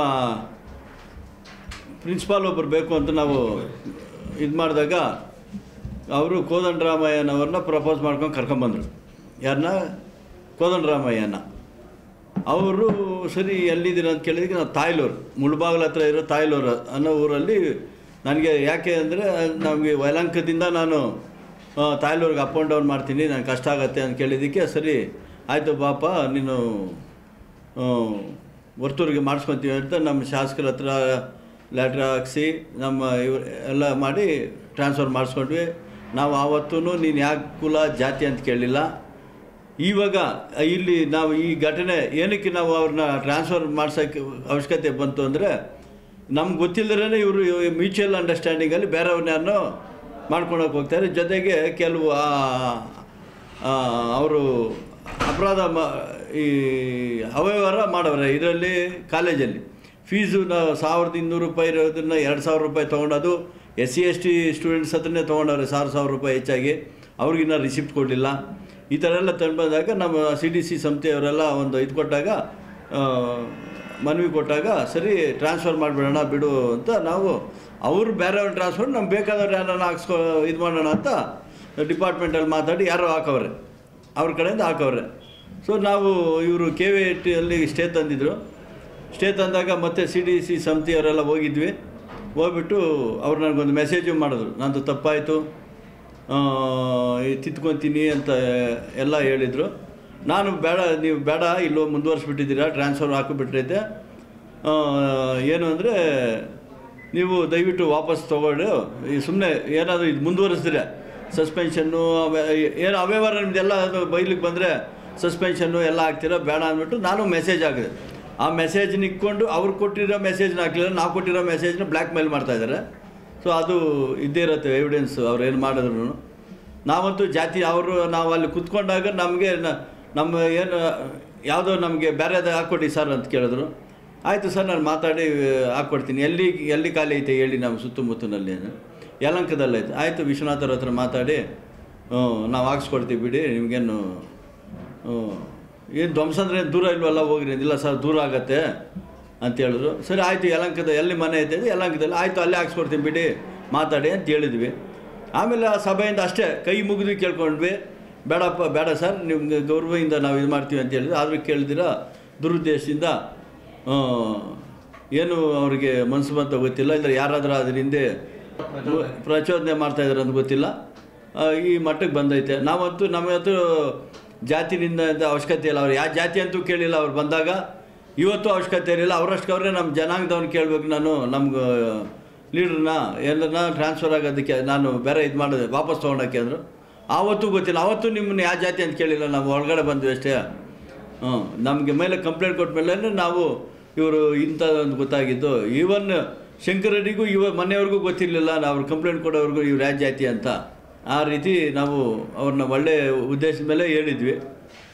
Speaker 4: ಪ್ರಿನ್ಸಿಪಾಲ್ ಒಬ್ಬರು ಬೇಕು ಅಂತ ನಾವು ಇದು ಮಾಡಿದಾಗ ಅವರು ಕೋದಂಡರಾಮಯ್ಯನವ್ರನ್ನ ಪ್ರಪೋಸ್ ಮಾಡ್ಕೊಂಡು ಕರ್ಕೊಂಬಂದರು ಯಾರನ್ನ ಕೋದಂಡರಾಮಯ್ಯನ ಅವರು ಸರಿ ಎಲ್ಲಿದ್ದೀರ ಅಂತ ಕೇಳಿದಕ್ಕೆ ನಾವು ತಾಯ್ಲೂರು ಮುಳ್ಬಾಗ್ಲ ಹತ್ರ ಇರೋ ತಾಯ್ಲೂರು ಅನ್ನೋ ಊರಲ್ಲಿ ನನಗೆ ಯಾಕೆ ಅಂದರೆ ನಮಗೆ ಯಲಂಕದಿಂದ ನಾನು ಆ, ತಾಯ್ಲೂರಿಗೆ ಅಪ್ ಆ್ಯಂಡ್ ಡೌನ್ ಮಾಡ್ತೀನಿ ನನಗೆ ಕಷ್ಟ ಆಗುತ್ತೆ ಅಂತ ಕೇಳಿದ್ದಕ್ಕೆ ಸರಿ ಆಯಿತು ಬಾಪ ನೀನು ಆ, ವರ್ತೂರಿಗೆ ಮಾಡಿಸ್ಕೊತೀವಿ ಅಂತ ನಮ್ಮ ಶಾಸಕರ ಹತ್ರ ಲೆಟ್ರ್ ಹಾಕ್ಸಿ ನಮ್ಮ ಇವ್ರು ಎಲ್ಲ ಮಾಡಿ ಟ್ರಾನ್ಸ್ಫರ್ ಮಾಡಿಸ್ಕೊಂಡ್ವಿ ನಾವು ಆವತ್ತೂ ನೀನು ಯಾಕೆ ಕುಲ ಜಾತಿ ಅಂತ ಕೇಳಲಿಲ್ಲ ಇವಾಗ ಇಲ್ಲಿ ನಾವು ಈ ಘಟನೆ ಏನಕ್ಕೆ ನಾವು ಅವ್ರನ್ನ ಟ್ರಾನ್ಸ್ಫರ್ ಮಾಡ್ಸೋಕ್ಕೆ ಅವಶ್ಯಕತೆ ಬಂತು ಅಂದರೆ ನಮ್ಗೆ ಗೊತ್ತಿಲ್ಲದೇ ಇವರು ಮ್ಯೂಚುವಲ್ ಅಂಡರ್ಸ್ಟ್ಯಾಂಡಿಂಗಲ್ಲಿ ಬೇರೆಯವ್ರನ್ನ ಮಾಡ್ಕೊಳಕ್ಕೆ ಹೋಗ್ತಾರೆ ಜೊತೆಗೆ ಕೆಲವು ಅವರು ಅಪರಾಧ ಮ ಈ ಅವ್ಯವಹಾರ ಮಾಡವ್ರೆ ಇದರಲ್ಲಿ ಕಾಲೇಜಲ್ಲಿ ಫೀಸು ನಾವು ಸಾವಿರದ ಇನ್ನೂರು ರೂಪಾಯಿ ಇರೋದನ್ನು ಎರಡು ಸಾವಿರ ರೂಪಾಯಿ ತೊಗೊಂಡದು S C S T students ಹತ್ರನೇ ತೊಗೊಂಡವ್ರೆ ಸಾವಿರ ಸಾವಿರ ರೂಪಾಯಿ ಹೆಚ್ಚಾಗಿ ಅವ್ರಿಗಿನ್ನ ರಿಸಿಪ್ಟ್ ಕೊಡಲಿಲ್ಲ ಈ ಥರ ಎಲ್ಲ ತಂದು ಬಂದಾಗ ನಮ್ಮ ಸಿ ಡಿ ಸಿ ಸಂಸ್ಥೆಯವರೆಲ್ಲ ಒಂದು ಇದು ಕೊಟ್ಟಾಗ ಆ, ಮನವಿ ಕೊಟ್ಟಾಗ ಸರಿ ಟ್ರಾನ್ಸ್ಫರ್ ಮಾಡಿಬಿಡೋಣ ಬಿಡು ಅಂತ ನಾವು ಅವರು ಬೇರೆಯವ್ರು ಟ್ರಾನ್ಸ್ಫರ್ ನಮ್ಗೆ ಬೇಕಾದವ್ರು ಯಾರನ್ನ ಹಾಕ್ಸ್ಕೊ ಇದು ಮಾಡೋಣ ಅಂತ ಡಿಪಾರ್ಟ್ಮೆಂಟಲ್ಲಿ ಮಾತಾಡಿ ಯಾರೋ ಹಾಕವ್ರೆ ಅವ್ರ ಕಡೆಯಿಂದ ಹಾಕವ್ರೆ ಸೊ ನಾವು ಇವರು ಕೆ ವಿ ಟಿಯಲ್ಲಿ ಸ್ಟೇ ತಂದಿದ್ರು ಸ್ಟೇ ತಂದಾಗ ಮತ್ತೆ ಸಿ ಡಿ ಸಿ ಸಮಿತಿಯವರೆಲ್ಲ ಹೋಗಿದ್ವಿ ಹೋಗ್ಬಿಟ್ಟು ಅವ್ರು ನನಗೊಂದು ಮೆಸೇಜು ಮಾಡಿದ್ರು ನಂದು ತಪ್ಪಾಯಿತು ತಿತ್ಕೊತೀನಿ ಅಂತ ಎಲ್ಲ ಹೇಳಿದರು ನಾನು ಬೇಡ ನೀವು ಬೇಡ ಇಲ್ಲೋ ಮುಂದುವರಿಸ್ಬಿಟ್ಟಿದ್ದೀರಾ ಟ್ರಾನ್ಸ್ಫರ್ ಹಾಕಿಬಿಟ್ರೈತೆ ಆ, ಏನು ಅಂದರೆ ನೀವು ದಯವಿಟ್ಟು ವಾಪಸ್ ತೊಗೊಂಡು ಈ ಸುಮ್ಮನೆ ಏನಾದರೂ ಇದು ಮುಂದುವರಿಸಿದ್ರೆ ಸಸ್ಪೆನ್ಷನ್ನು ಏನು ಅವ್ಯವಹಾರ ನಿಮ್ದೆಲ್ಲ ಅದು ಬೈಲಿಗೆ ಬಂದರೆ ಸಸ್ಪೆನ್ಷನ್ನು ಎಲ್ಲ ಹಾಕ್ತೀರಾ ಬೇಡ ಅಂದ್ಬಿಟ್ಟು ನಾನು ಮೆಸೇಜ್ ಹಾಕಿದೆ ಆ ಮೆಸೇಜ್ನ ಇಟ್ಕೊಂಡು ಅವ್ರು ಕೊಟ್ಟಿರೋ ಮೆಸೇಜ್ನ ಹಾಕಲಿಲ್ಲ ನಾವು ಕೊಟ್ಟಿರೋ ಮೆಸೇಜ್ನ ಬ್ಲ್ಯಾಕ್ ಮೇಲ್ ಮಾಡ್ತಾಯಿದ್ದಾರೆ ಸೊ ಅದು ಇದ್ದೇ ಇರುತ್ತೆ ಎವಿಡೆನ್ಸ್ ಅವ್ರು ಏನು ಮಾಡಿದ್ರು ನಾವಂತೂ ಜಾತಿ ಅವರು ನಾವು ಅಲ್ಲಿ ಕುತ್ಕೊಂಡಾಗ ನಮಗೆ ನಮ್ಮ ಏನು ಯಾವುದೋ ನಮಗೆ ಬೇರೆದು ಹಾಕ್ಕೊಡಿ ಸರ್ ಅಂತ ಕೇಳಿದ್ರು ಆಯಿತು ಸರ್ ನಾನು ಮಾತಾಡಿ ಹಾಕ್ಕೊಡ್ತೀನಿ ಎಲ್ಲಿ ಎಲ್ಲಿ ಖಾಲಿ ಐತೆ ಹೇಳಿ ನಮ್ಮ ಸುತ್ತಮುತ್ತಲಿನಲ್ಲಿ ಯಲಂಕದಲ್ಲಿ ಐತೆ ಆಯಿತು ವಿಶ್ವನಾಥವ್ರ ಹತ್ರ ಮಾತಾಡಿ ಹ್ಞೂ ನಾವು ಹಾಕ್ಸ್ಕೊಡ್ತೀವಿ ಬಿಡಿ ನಿಮಗೇನು ಏನು ಧ್ವಂಸ ಅಂದರೆ ದೂರ ಇಲ್ವಲ್ಲ ಹೋಗ್ರಿ ಇಲ್ಲ ಸರ್ ದೂರ ಆಗತ್ತೆ ಅಂತ ಹೇಳಿದ್ರು ಸರಿ ಆಯಿತು ಯಲಂಕದ ಎಲ್ಲಿ ಮನೆ ಐತೆ ಅದು ಯಲಂಕದಲ್ಲಿ ಆಯಿತು ಅಲ್ಲೇ ಹಾಕ್ಸ್ಕೊಡ್ತೀನಿ ಬಿಡಿ ಮಾತಾಡಿ ಅಂತ ಹೇಳಿದ್ವಿ ಆಮೇಲೆ ಆ ಸಭೆಯಿಂದ ಅಷ್ಟೇ ಕೈ ಮುಗಿದು ಕೇಳ್ಕೊಂಡ್ವಿ ಬೇಡಪ್ಪ ಬೇಡ ಸರ್ ನಿಮ್ಗೆ ಗೌರವದಿಂದ ನಾವು ಇದು ಮಾಡ್ತೀವಿ ಅಂತ ಹೇಳಿದ್ರು ಆದರೂ ಕೇಳಿದಿರ ದುರುದ್ದೇಶದಿಂದ ಆ, ಏನು ಅವರಿಗೆ ಮನಸ್ಸು ಬಂತ ಗೊತ್ತಿಲ್ಲ ಇಲ್ಲ ಯಾರಾದರೂ ಅದ್ರ ಹಿಂದೆ ಪ್ರಚೋದನೆ ಮಾಡ್ತಾ ಇದ್ದಾರೆ ಅಂತ ಗೊತ್ತಿಲ್ಲ ಆ, ಈ ಮಟ್ಟಕ್ಕೆ ಬಂದೈತೆ ನಾವಂತೂ ನಮ್ಮ ಹತ್ರ ಜಾತಿನಿಂದ ಅಂತ ಅವಶ್ಯಕತೆ ಇಲ್ಲ ಅವ್ರು ಯಾವ ಜಾತಿ ಅಂತೂ ಕೇಳಿಲ್ಲ ಅವ್ರು ಬಂದಾಗ ಇವತ್ತು ಅವಶ್ಯಕತೆ ಇರಲಿಲ್ಲ ಅವರಷ್ಟು ಅವರೇ ನಮ್ಮ ಜನಾಂಗದವ್ನು ಕೇಳಬೇಕು ನಾನು ನಮ್ಗೆ ಲೀಡ್ರನ್ನ ಎಲ್ಲನ ಟ್ರಾನ್ಸ್ಫರ್ ಆಗೋದಕ್ಕೆ ನಾನು ಬೇರೆ ಇದು ಮಾಡೋದು ವಾಪಸ್ ತೊಗೊಳಕ್ಕೆ ಅಂದರು ಆವತ್ತೂ ಗೊತ್ತಿಲ್ಲ ಆವತ್ತು ನಿಮ್ಮನ್ನ ಯಾವ ಜಾತಿ ಅಂತ ಕೇಳಿಲ್ಲ ನಾವು ಒಳಗಡೆ ಬಂದ್ವಿ ಅಷ್ಟೇ ಹ್ಞೂ ನಮಗೆ ಮೇಲೆ ಕಂಪ್ಲೇಂಟ್ ಕೊಟ್ಟ ಮೇಲೆ ನಾವು ಇವರು ಇಂಥದ್ದೊಂದು ಗೊತ್ತಾಗಿದ್ದು ಈವನ್ ಶಂಕರ್ ರೆಡ್ಡಿಗೂ ಇವ ಮನೆಯವ್ರಿಗೂ ಗೊತ್ತಿರಲಿಲ್ಲ ನಾವು ಅವ್ರು ಕಂಪ್ಲೇಂಟ್ ಕೊಡೋವ್ರಿಗೂ ಇವ್ರು ಯಾವ ಜಾತಿ ಅಂತ ಆ ರೀತಿ ನಾವು ಅವ್ರನ್ನ ಒಳ್ಳೆ ಉದ್ದೇಶದ ಮೇಲೆ ಹೇಳಿದ್ವಿ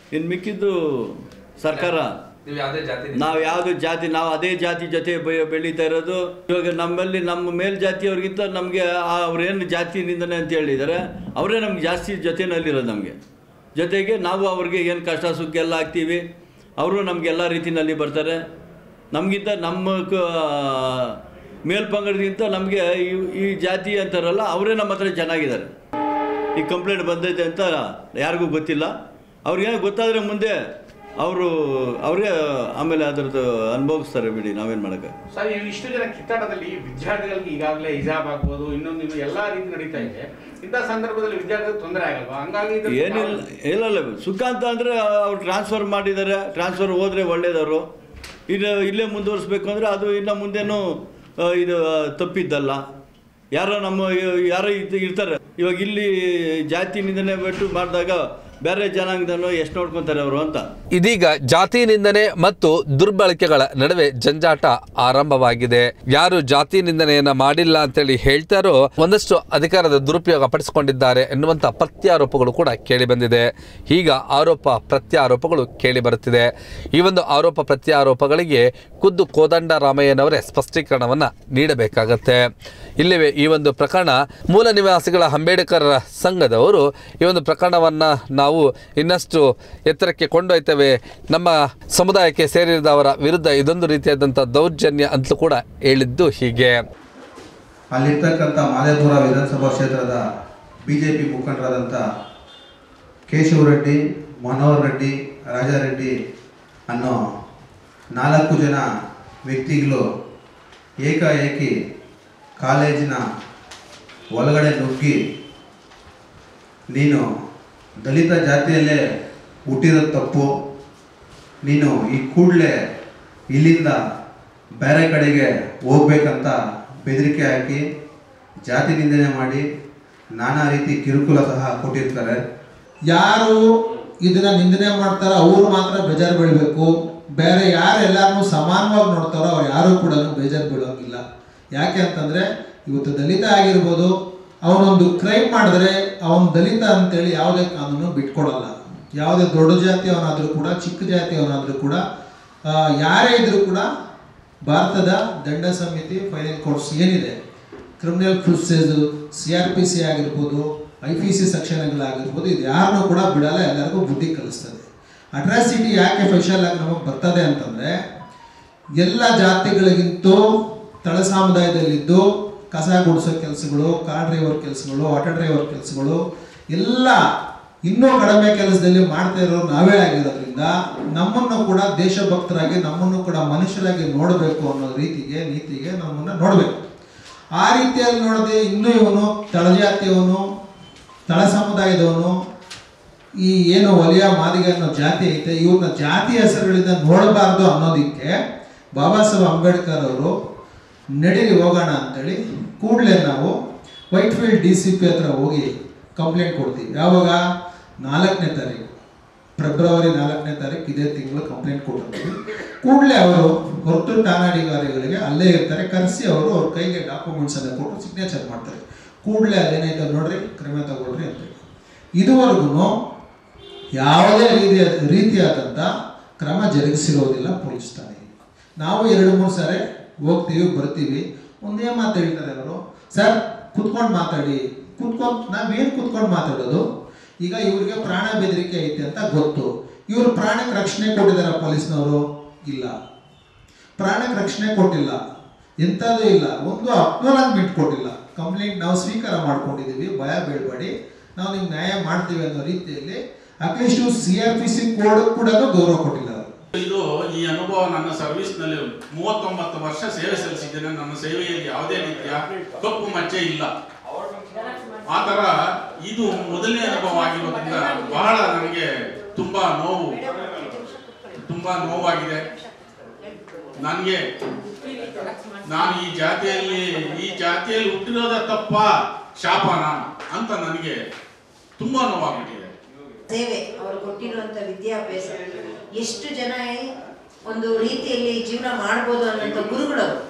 Speaker 4: ಇನ್ನು ಮಿಕ್ಕಿದ್ದು ಸರ್ಕಾರ
Speaker 7: ನೀವು ಯಾವುದೇ ಜಾತಿ
Speaker 4: ನಾವು ಯಾವುದು ಜಾತಿ ನಾವು ಅದೇ ಜಾತಿ ಜೊತೆ ಬೆ- ಬೆಳೀತಾ ಇರೋದು ಇವಾಗ ನಮ್ಮಲ್ಲಿ ನಮ್ಮ ಮೇಲ್ಜಾತಿಯವ್ರಿಗಿಂತ ನಮಗೆ ಅವ್ರೇನು ಜಾತಿ ನಿಂದನೆ ಅಂತ ಹೇಳಿದ್ದಾರೆ ಅವರೇ ನಮ್ಗೆ ಜಾಸ್ತಿ ಜೊತೆನಲ್ಲಿರೋದು ನಮಗೆ ಜೊತೆಗೆ ನಾವು ಅವ್ರಿಗೆ ಏನು ಕಷ್ಟ ಸುಖ ಎಲ್ಲ ಆಗ್ತೀವಿ ಅವರು ನಮಗೆಲ್ಲ ರೀತಿಯಲ್ಲಿ ಬರ್ತಾರೆ ನಮಗಿಂತ ನಮ್ಮ ಕ ಮೇಲ್ಪಂಗಡಗಿಂತ ನಮಗೆ ಈ ಈ ಜಾತಿ ಅಂತಾರಲ್ಲ ಅವರೇ ನಮ್ಮ ಹತ್ರ ಚೆನ್ನಾಗಿದ್ದಾರೆ ಈ ಕಂಪ್ಲೇಂಟ್ ಬಂದೈತೆ ಅಂತ ಯಾರಿಗೂ ಗೊತ್ತಿಲ್ಲ ಅವ್ರಿಗೇನೋ ಗೊತ್ತಾದರೆ ಮುಂದೆ ಅವರು ಅವರೇ ಆಮೇಲೆ ಅದರದ್ದು ಅನುಭವಿಸ್ತಾರೆ ಬಿಡಿ ನಾವೇನು ಮಾಡೋಕ್ಕೆ
Speaker 10: ಸರ್ ಇವು ಇಷ್ಟು ಜನ ಕಿತ್ತಾಟದಲ್ಲಿ ವಿದ್ಯಾರ್ಥಿಗಳಿಗೆ ಈಗಾಗಲೇ ಹಿಜಾಬ್ ಆಗ್ಬೋದು ಇನ್ನೊಂದು ಇನ್ನು ಎಲ್ಲಾ ರೀತಿ ನಡೀತಾ ಇದೆ ಇಂಥ ಸಂದರ್ಭದಲ್ಲಿ ವಿದ್ಯಾರ್ಥಿಗಳಿಗೆ ತೊಂದರೆ ಆಗಲ್ವಾ ಹಂಗಾಗಿ ಇದಕ್ಕೆ
Speaker 4: ಏನಿಲ್ಲ ಇಲ್ಲ ಇಲ್ಲ ಸುಖ ಅಂತ ಅಂದರೆ ಅವ್ರು ಟ್ರಾನ್ಸ್ಫರ್ ಮಾಡಿದ್ದಾರೆ ಟ್ರಾನ್ಸ್ಫರ್ ಹೋದರೆ ಒಳ್ಳೇದವರು ಇದು ಇಲ್ಲೇ ಮುಂದುವರಿಸ್ಬೇಕು ಅಂದರೆ ಅದು ಇನ್ನು ಮುಂದೇನು ಆ, ಇದು ತಪ್ಪಿದ್ದಲ್ಲ ಯಾರೋ ನಮ್ಮ ಯಾರೋ ಇದ್- ಇರ್ತಾರೆ ಇವಾಗ ಇಲ್ಲಿ ಜಾತಿ ನಿಂದನೆ ಬಿಟ್ಟು ಮಾಡಿದಾಗ ಬೇರೆ ಜನಾಂಗದನ್ನು ಎಷ್ಟು ನೋಡ್ಕೊತಾರೆ ಅವರು ಅಂತ
Speaker 7: ಇದೀಗ ಜಾತಿ ನಿಂದನೆ ಮತ್ತು ದುರ್ಬಳಕೆಗಳ ನಡುವೆ ಜಂಜಾಟ ಆರಂಭವಾಗಿದೆ ಯಾರು ಜಾತಿ ನಿಂದನೆಯನ್ನ ಮಾಡಿಲ್ಲ ಅಂತೇಳಿ ಹೇಳ್ತಾರೋ ಒಂದಷ್ಟು ಅಧಿಕಾರದ ದುರುಪಯೋಗ ಪಡಿಸಿಕೊಂಡಿದ್ದಾರೆ ಎನ್ನುವಂತ ಪ್ರತ್ಯಾರೋಪಗಳು ಕೂಡ ಕೇಳಿ ಬಂದಿದೆ ಈಗ ಆರೋಪ ಪ್ರತ್ಯಾರೋಪಗಳು ಕೇಳಿ ಬರುತ್ತಿದೆ ಈ ಒಂದು ಆರೋಪ ಪ್ರತ್ಯಾರೋಪಗಳಿಗೆ ಖುದ್ದು ಕೋದಂಡ ರಾಮಯ್ಯನವರೇ ಸ್ಪಷ್ಟೀಕರಣವನ್ನ ನೀಡಬೇಕಾಗತ್ತೆ ಇಲ್ಲಿವೆ ಈ ಒಂದು ಪ್ರಕರಣ ಮೂಲ ನಿವಾಸಿಗಳ ಅಂಬೇಡ್ಕರ್ ಸಂಘದವರು ಈ ಒಂದು ಪ್ರಕರಣವನ್ನ ನಾವು ಇನ್ನಷ್ಟು ಎತ್ತರಕ್ಕೆ ಕೊಂಡೊಯ್ತೇವೆ ನಮ್ಮ ಸಮುದಾಯಕ್ಕೆ ಸೇರಿದವರ ವಿರುದ್ಧ ಇದೊಂದು ರೀತಿಯಾದಂಥ ದೌರ್ಜನ್ಯ ಅಂತಲೂ ಕೂಡ ಹೇಳಿದ್ದು ಹೀಗೆ
Speaker 8: ಅಲ್ಲಿರ್ತಕ್ಕಂಥ ಮಾದೇಪುರ ವಿಧಾನಸಭಾ ಕ್ಷೇತ್ರದ ಬಿ ಜೆ ಪಿ ಮುಖಂಡರಾದಂಥ ಕೇಶವರೆಡ್ಡಿ ಮನೋಹರ್ ರೆಡ್ಡಿ ರಾಜಾರೆಡ್ಡಿ ಅನ್ನೋ ನಾಲ್ಕು ಜನ ವ್ಯಕ್ತಿಗಳು ಏಕಾಏಕಿ ಕಾಲೇಜಿನ ಒಳಗಡೆ ನುಗ್ಗಿ ನೀನು ದಲಿತ ಜಾತಿಯಲ್ಲೇ ಹುಟ್ಟಿರೋದು ತಪ್ಪು ನೀನು ಈ ಕೂಡಲೇ ಇಲ್ಲಿಂದ ಬೇರೆ ಕಡೆಗೆ ಹೋಗ್ಬೇಕಂತ ಬೆದರಿಕೆ ಹಾಕಿ ಜಾತಿ ನಿಂದನೆ ಮಾಡಿ ನಾನಾ ರೀತಿ ಕಿರುಕುಳ ಸಹ ಕೊಟ್ಟಿರ್ತಾರೆ
Speaker 3: ಯಾರು ಇದನ್ನ ನಿಂದನೆ ಮಾಡ್ತಾರೋ ಅವ್ರು ಮಾತ್ರ ಬೇಜಾರು ಬೀಳಬೇಕು ಬೇರೆ ಯಾರು ಎಲ್ಲಾರನ್ನೂ ಸಮಾನವಾಗಿ ನೋಡ್ತಾರೋ ಅವ್ರು ಯಾರು ಕೂಡ ಬೇಜಾರು ಬೀಳೋಂಗಿಲ್ಲ ಯಾಕೆ ಅಂತಂದ್ರೆ ಇವತ್ತು ದಲಿತ ಆಗಿರ್ಬೋದು ಅವನೊಂದು ಕ್ರೈಮ್ ಮಾಡಿದ್ರೆ ಅವನ ದಲಿತ ಅಂತೇಳಿ ಯಾವುದೇ ಕಾನೂನು ಬಿಟ್ಕೊಡಲ್ಲ ಯಾವುದೇ ದೊಡ್ಡ ಜಾತಿಯವನಾದರೂ ಕೂಡ ಚಿಕ್ಕ ಜಾತಿಯವನಾದರೂ ಕೂಡ ಆ, ಯಾರೇ ಇದ್ರೂ ಕೂಡ ಭಾರತದ ದಂಡ ಸಮಿತಿ ಫೈನಲ್ ಕೋರ್ಟ್ಸ್ ಏನಿದೆ ಕ್ರಿಮಿನಲ್ ಕ್ರೂಸೇಸ್ ಸಿ ಆರ್ ಪಿ ಸಿ ಆಗಿರ್ಬೋದು ಐ ಪಿ ಸಿ ಸೆಕ್ಷನ್ಗಳಾಗಿರ್ಬೋದು ಇದು ಯಾರನ್ನೂ ಕೂಡ ಬಿಡಲ್ಲ ಎಲ್ಲರಿಗೂ ಬುದ್ಧಿ ಕಲಿಸ್ತದೆ ಅಟ್ರಾಸಿಟಿ ಯಾಕೆ ಸ್ಪೆಷಲ್ ಆಗಿ ನಮಗೆ ಬರ್ತದೆ ಅಂತಂದರೆ ಎಲ್ಲ ಜಾತಿಗಳಿಗಿಂತೂ ತಳ ಸಮುದಾಯದಲ್ಲಿದ್ದು ಕಸ ಗುಡಿಸೋ ಕೆಲಸಗಳು ಕಾರ್ ಡ್ರೈವರ್ ಕೆಲಸಗಳು ಆಟೋ ಡ್ರೈವರ್ ಕೆಲಸಗಳು ಎಲ್ಲ ಇನ್ನೂ ಕಡಿಮೆ ಕೆಲಸದಲ್ಲಿ ಮಾಡ್ತಾ ಇರೋರು ನಾವೇ ಆಗಿರೋದ್ರಿಂದ ನಮ್ಮನ್ನು ಕೂಡ ದೇಶಭಕ್ತರಾಗಿ ನಮ್ಮನ್ನು ಕೂಡ ಮನುಷ್ಯರಾಗಿ ನೋಡಬೇಕು ಅನ್ನೋ ರೀತಿಗೆ ನೀತಿಗೆ ನಮ್ಮನ್ನು ನೋಡಬೇಕು ಆ ರೀತಿಯಲ್ಲಿ ನೋಡದೆ ಇನ್ನೂ ಇವನು ತಳಜಾತಿಯವನು ತಳ ಸಮುದಾಯದವನು ಈ ಏನು ವಲಯ ಮಾದಿಗ ಅನ್ನೋ ಜಾತಿ ಐತೆ ಇವ್ರನ್ನ ಜಾತಿ ಹೆಸರುಗಳಿಂದ ನೋಡಬಾರ್ದು ಅನ್ನೋದಕ್ಕೆ ಬಾಬಾ ಸಾಹೇಬ್ ಅಂಬೇಡ್ಕರ್ ಅವರು ನಡೀರಿ ಹೋಗೋಣ ಅಂತೇಳಿ ಕೂಡಲೇ ನಾವು Whitefield D C P ಹತ್ರ ಹೋಗಿ ಕಂಪ್ಲೇಂಟ್ ಕೊಡ್ತೀವಿ ಯಾವಾಗ ನಾಲ್ಕನೇ ತಾರೀಕು ಫೆಬ್ರವರಿ ನಾಲ್ಕನೇ ತಾರೀಕು ಇದೇ ತಿಂಗಳು ಕಂಪ್ಲೇಂಟ್ ಕೊಟ್ಟಿರ್ತೀವಿ ಕೂಡಲೇ ಅವರು ಹೊರತು ಠಾಣಾಧಿಕಾರಿಗಳಿಗೆ ಅಲ್ಲೇ ಇರ್ತಾರೆ ಕರೆಸಿ ಅವರು ಅವ್ರ ಕೈಗೆ ಡಾಕ್ಯುಮೆಂಟ್ಸ್ ಅನ್ನ ಕೊಟ್ಟು ಸಿಗ್ನೇಚರ್ ಮಾಡ್ತಾರೆ ಕೂಡಲೇ ಅದೇನೈತೆ ನೋಡ್ರಿ ಕ್ರಮ ತಗೊಳ್ರಿ ಅಂತ ಇದುವರೆಗೂ ಯಾವುದೇ ರೀತಿಯ ರೀತಿಯಾದಂಥ ಕ್ರಮ ಜರುಗಿಸಿರೋದಿಲ್ಲ ಪೊಲೀಸ್ ಠಾಣೆಗೆ ನಾವು ಎರಡು ಮೂರು ಸಾರಿ ಹೋಗ್ತೀವಿ ಬರ್ತೀವಿ ಒಂದೇ ಮಾತು ಹೇಳ್ತಾರೆ ಅವರು ಸರ್ ಕುತ್ಕೊಂಡು ಮಾತಾಡಿ ಕುತ್ಕೊಂಡು ನಾವೇನು ಕುತ್ಕೊಂಡು ಮಾತಾಡೋದು ಈಗ ಇವ್ರಿಗೆ ಪ್ರಾಣ ಬೆದರಿಕೆ ಐತೆ ಅಂತ ಗೊತ್ತು ಇವ್ರು ಪ್ರಾಣಕ್ಕೆ ರಕ್ಷಣೆ ಕೊಟ್ಟಿದ್ದಾರೆ ಪೊಲೀಸ್ನವರು ಇಲ್ಲ ಪ್ರಾಣಕ್ಕೆ ರಕ್ಷಣೆ ಕೊಟ್ಟಿಲ್ಲ ಎಂಥದ್ದು ಇಲ್ಲ ಒಂದು ಅಕ್ನಾಲಜ್ಮೆಂಟ್ ಕೊಟ್ಟಿಲ್ಲ ಕಂಪ್ಲೇಂಟ್ ನಾವು ಸ್ವೀಕಾರ ಮಾಡ್ಕೊಂಡಿದ್ದೀವಿ ಭಯ ಬೀಳ್ಬೇಡಿ ನಾವು ನಿಮ್ಗೆ ನ್ಯಾಯ ಮಾಡ್ತೀವಿ ಅನ್ನೋ ರೀತಿಯಲ್ಲಿ at least C R P C code ಕೂಡ ಗೌರವ ಕೊಟ್ಟಿಲ್ಲ ಅವರು
Speaker 1: ಇದು ಈ ಅನುಭವ ನನ್ನ ಸರ್ವಿಸ್ ನಲ್ಲಿ ಮೂವತ್ತೊಂಬತ್ತು ವರ್ಷ ಸೇವೆ ಸಲ್ಲಿಸಿದ್ದೇನೆ ನನ್ನ ಸೇವೆಯಲ್ಲಿ ಯಾವುದೇ ರೀತಿಯ ಕಪ್ಪು ಮಚ್ಚೆ ಇಲ್ಲ ಆ ತರ ಇದು ಮೊದಲನೇ ಅನುಭವ ಆಗಿರೋದ್ರಿಂದ ಬಹಳ ನನಗೆ ತುಂಬಾ ನೋವು ತುಂಬಾ ನೋವಾಗಿದೆ ನನಗೆ ನಾನು ಈ ಜಾತಿಯಲ್ಲಿ ಈ ಜಾತಿಯಲ್ಲಿ ಹುಟ್ಟಿರೋದ ತಪ್ಪ ಶಾಪನ ಅಂತ ನನಗೆ ತುಂಬಾ ನೋವಾಗ್ಬಿಟ್ಟಿದೆ
Speaker 5: ಸೇವೆ ಅವರು ಕೊಟ್ಟಿರುವಂತ ವಿದ್ಯಾಭ್ಯಾಸ ಎಷ್ಟು ಜನ ಒಂದು ರೀತಿಯಲ್ಲಿ ಜೀವನ ಮಾಡ್ಬೋದು ಅನ್ನೋಂಥ ಗುರುಗಳು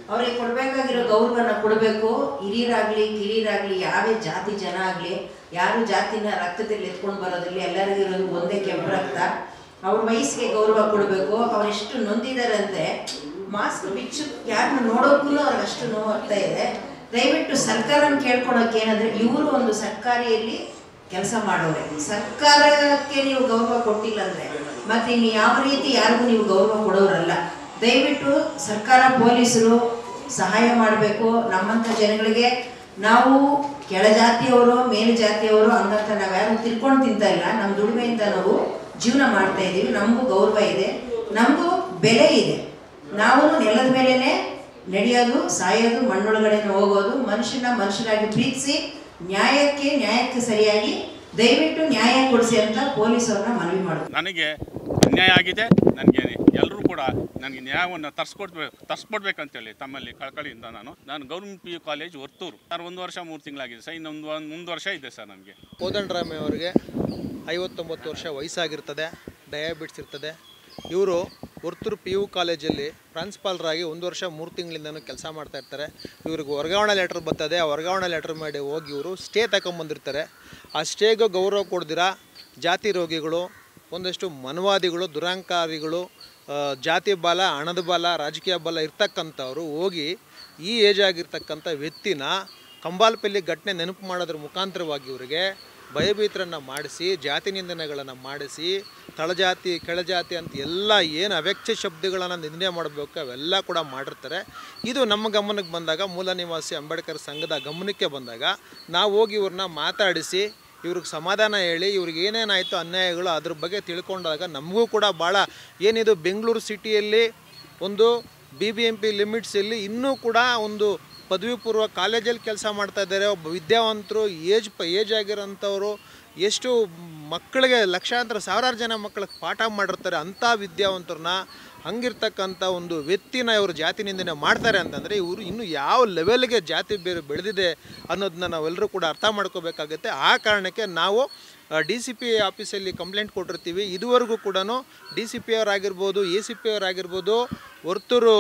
Speaker 5: ಅವ್ರಿಗೆ ಕೊಡಬೇಕಾಗಿರೋ ಗೌರವನ ಕೊಡಬೇಕು ಹಿರಿಯರಾಗ್ಲಿ ಕಿರಿಯರಾಗ್ಲಿ ಯಾವೇ ಜಾತಿ ಜನ ಆಗಲಿ ಯಾರು ಜಾತಿನ ರಕ್ತದಲ್ಲಿ ಎತ್ಕೊಂಡು ಬರೋದಿಲ್ಲ ಎಲ್ಲರಿಗೂ ಇರೋದು ಒಂದೇ ಕೆಂಪು ರಕ್ತ ಅವ್ರ ವಯಸ್ಸಿಗೆ ಗೌರವ ಕೊಡಬೇಕು ಅವ್ರು ಎಷ್ಟು ನೊಂದಿದಾರಂತೆ ಮಾಸ್ಕ್ ಬಿಚ್ಚು ಯಾರನ್ನ ನೋಡೋಕ್ಕೂ ಅವ್ರಿಗೆ ಅಷ್ಟು ನೋವು ಆಗ್ತಾ ಇದೆ ದಯವಿಟ್ಟು ಸರ್ಕಾರನ ಕೇಳ್ಕೊಳಕ್ಕೆ ಏನಂದ್ರೆ ಇವರು ಒಂದು ಸರ್ಕಾರಿಯಲ್ಲಿ ಕೆಲಸ ಮಾಡೋರೆ ಸರ್ಕಾರಕ್ಕೆ ನೀವು ಗೌರವ ಕೊಟ್ಟಿಲ್ಲ ಅಂದ್ರೆ ಮತ್ತೆ ಇನ್ನು ಯಾವ ರೀತಿ ಯಾರಿಗೂ ನೀವು ಗೌರವ ಕೊಡೋರಲ್ಲ ದಯವಿಟ್ಟು ಸರ್ಕಾರ ಪೊಲೀಸರು ಸಹಾಯ ಮಾಡಬೇಕು ನಮ್ಮಂಥ ಜನಗಳಿಗೆ ನಾವು ಕೆಳಜಾತಿಯವರು ಮೇಲು ಜಾತಿಯವರು ಹಂಗಂತ ನಾವು ಯಾರು ತಿರ್ಕೊಂಡು ತಿಂತಾ ಇಲ್ಲ ನಮ್ಮ ದುಡಿಮೆಯಿಂದ ನಾವು ಜೀವನ ಮಾಡ್ತಾ ಇದ್ದೀವಿ ನಮಗೂ ಗೌರವ ಇದೆ ನಮಗೂ ಬೆಲೆ ಇದೆ ನಾವು ನೆಲದ ಮೇಲೇನೆ ನಡೆಯೋದು ಸಾಯೋದು ಮಣ್ಣೊಳಗಡೆನೆ ಹೋಗೋದು ಮನುಷ್ಯನ ಮನುಷ್ಯರಾಗಿ ಪ್ರೀತಿಸಿ ನ್ಯಾಯಕ್ಕೆ ನ್ಯಾಯಕ್ಕೆ ಸರಿಯಾಗಿ ದಯವಿಟ್ಟು ನ್ಯಾಯ ಕೊಡಿಸಿ ಅಂತ ಪೊಲೀಸ್ ಅವ್ರನ್ನ ಮನವಿ ಮಾಡೋದು
Speaker 11: ನನಗೆ ಅನ್ಯಾಯ ಆಗಿದೆ ನನಗೆ ಎಲ್ಲರೂ ಕೂಡ ನನಗೆ ನ್ಯಾಯವನ್ನು ತರಿಸ್ಕೊಡ್ಬೇಕು ತರಿಸ್ಕೊಡ್ಬೇಕಂತೇಳಿ ತಮ್ಮಲ್ಲಿ ಕಳಕಳಿಯಿಂದ ನಾನು ನಾನು ಗೌರ್ಮೆಂಟ್ ಪಿ ಯು ಕಾಲೇಜ್ ಹೊರ್ತೂರು ಸರ್ ಒಂದು ವರ್ಷ ಮೂರು ತಿಂಗಳಾಗಿದೆ ಸರ್ ಇನ್ನೊಂದು ಒಂದು ಮುಂದೆ ವರ್ಷ ಇದೆ ಸರ್ ನನಗೆ
Speaker 6: ಕೋದಂಡರಾಮಯ್ಯ ಅವರಿಗೆ ಐವತ್ತೊಂಬತ್ತು ವರ್ಷ ವಯಸ್ಸಾಗಿರ್ತದೆ ಡಯಾಬಿಟ್ಸ್ ಇರ್ತದೆ ಇವರು ಹೊರ್ತೂರು ಪಿ ಯು ಕಾಲೇಜಲ್ಲಿ ಪ್ರಾನ್ಸಿಪಾಲ್ರಾಗಿ ಒಂದು ವರ್ಷ ಮೂರು ತಿಂಗಳಿಂದನೂ ಕೆಲಸ ಮಾಡ್ತಾ ಇರ್ತಾರೆ ಇವ್ರಿಗೆ ವರ್ಗಾವಣೆ ಲೆಟ್ರ್ ಬರ್ತದೆ ಆ ವರ್ಗಾವಣೆ ಲೆಟ್ರ್ ಮಾಡಿ ಹೋಗಿ ಇವರು ಸ್ಟೇ ತಗೊಂಬಂದಿರ್ತಾರೆ ಆ ಸ್ಟೇಗೂ ಗೌರವ ಕೊಡ್ದಿರ ಜಾತಿ ರೋಗಿಗಳು ಒಂದಷ್ಟು ಮನವಾದಿಗಳು ದುರಾಂಕಾರಿಗಳು ಆ, ಜಾತಿ ಬಲ ಹಣದ ಬಲ ರಾಜಕೀಯ ಬಲ ಇರ್ತಕ್ಕಂಥವ್ರು ಹೋಗಿ ಈ ಏಜ್ ಆಗಿರ್ತಕ್ಕಂಥ ವ್ಯಕ್ತಿನ ಕಂಬಾಲ್ಪಲ್ಲಿ ಘಟನೆ ನೆನಪು ಮಾಡೋದ್ರ ಮುಖಾಂತರವಾಗಿ ಇವರಿಗೆ ಭಯಭೀತರನ್ನು ಮಾಡಿಸಿ ಜಾತಿ ನಿಂದನೆಗಳನ್ನು ಮಾಡಿಸಿ ತಳಜಾತಿ ಕೆಳಜಾತಿ ಅಂತ ಎಲ್ಲ ಏನು ಅವ್ಯಕ್ತ ಶಬ್ದಗಳನ್ನು ನಿಂದನೆ ಮಾಡಬೇಕು ಅವೆಲ್ಲ ಕೂಡ ಮಾಡಿರ್ತಾರೆ ಇದು ನಮ್ಮ ಗಮನಕ್ಕೆ ಬಂದಾಗ ಮೂಲ ನಿವಾಸಿ ಅಂಬೇಡ್ಕರ್ ಸಂಘದ ಗಮನಕ್ಕೆ ಬಂದಾಗ ನಾವು ಹೋಗಿ ಇವ್ರನ್ನ ಮಾತಾಡಿಸಿ ಇವ್ರಿಗೆ ಸಮಾಧಾನ ಹೇಳಿ ಇವ್ರಿಗೆ ಏನೇನಾಯಿತು ಅನ್ಯಾಯಗಳು ಅದ್ರ ಬಗ್ಗೆ ತಿಳ್ಕೊಂಡಾಗ ನಮಗೂ ಕೂಡ ಭಾಳ ಏನಿದು ಬೆಂಗಳೂರು ಸಿಟಿಯಲ್ಲಿ ಒಂದು ಬಿ ಬಿ ಎಂ ಪಿ ಲಿಮಿಟ್ಸಲ್ಲಿ ಇನ್ನೂ ಕೂಡ ಒಂದು ಪದವಿ ಪೂರ್ವ ಕಾಲೇಜಲ್ಲಿ ಕೆಲಸ ಮಾಡ್ತಾ ಇದ್ದಾರೆ ಒಬ್ಬ ವಿದ್ಯಾವಂತರು ಏಜ್ ಪ ಏಜ್ ಆಗಿರೋಂಥವ್ರು ಎಷ್ಟು ಮಕ್ಕಳಿಗೆ ಲಕ್ಷಾಂತರ ಸಾವಿರಾರು ಜನ ಮಕ್ಕಳಿಗೆ ಪಾಠ ಮಾಡಿರ್ತಾರೆ ಅಂಥ ವಿದ್ಯಾವಂತರನ್ನ ಹಂಗಿರ್ತಕ್ಕಂಥ ಒಂದು ವ್ಯಕ್ತಿನ ಇವರು ಜಾತಿ ನಿಂದನೆ ಮಾಡ್ತಾರೆ ಅಂತಂದರೆ ಇವರು ಇನ್ನು ಯಾವ ಲೆವೆಲ್ಗೆ ಜಾತಿ ಬೇರೆ ಬೆಳೆದಿದೆ ಅನ್ನೋದನ್ನ ನಾವೆಲ್ಲರೂ ಕೂಡ ಅರ್ಥ ಮಾಡ್ಕೋಬೇಕಾಗುತ್ತೆ ಆ ಕಾರಣಕ್ಕೆ ನಾವು ಡಿ ಸಿ ಪಿ ಆಫೀಸಲ್ಲಿ ಕಂಪ್ಲೇಂಟ್ ಕೊಟ್ಟಿರ್ತೀವಿ ಇದುವರೆಗೂ ಕೂಡ ಡಿ ಸಿ ಪಿ ಅವರಾಗಿರ್ಬೋದು ಎ ಸಿ ಪಿ ಅವರಾಗಿರ್ಬೋದು ವರ್ತೂರು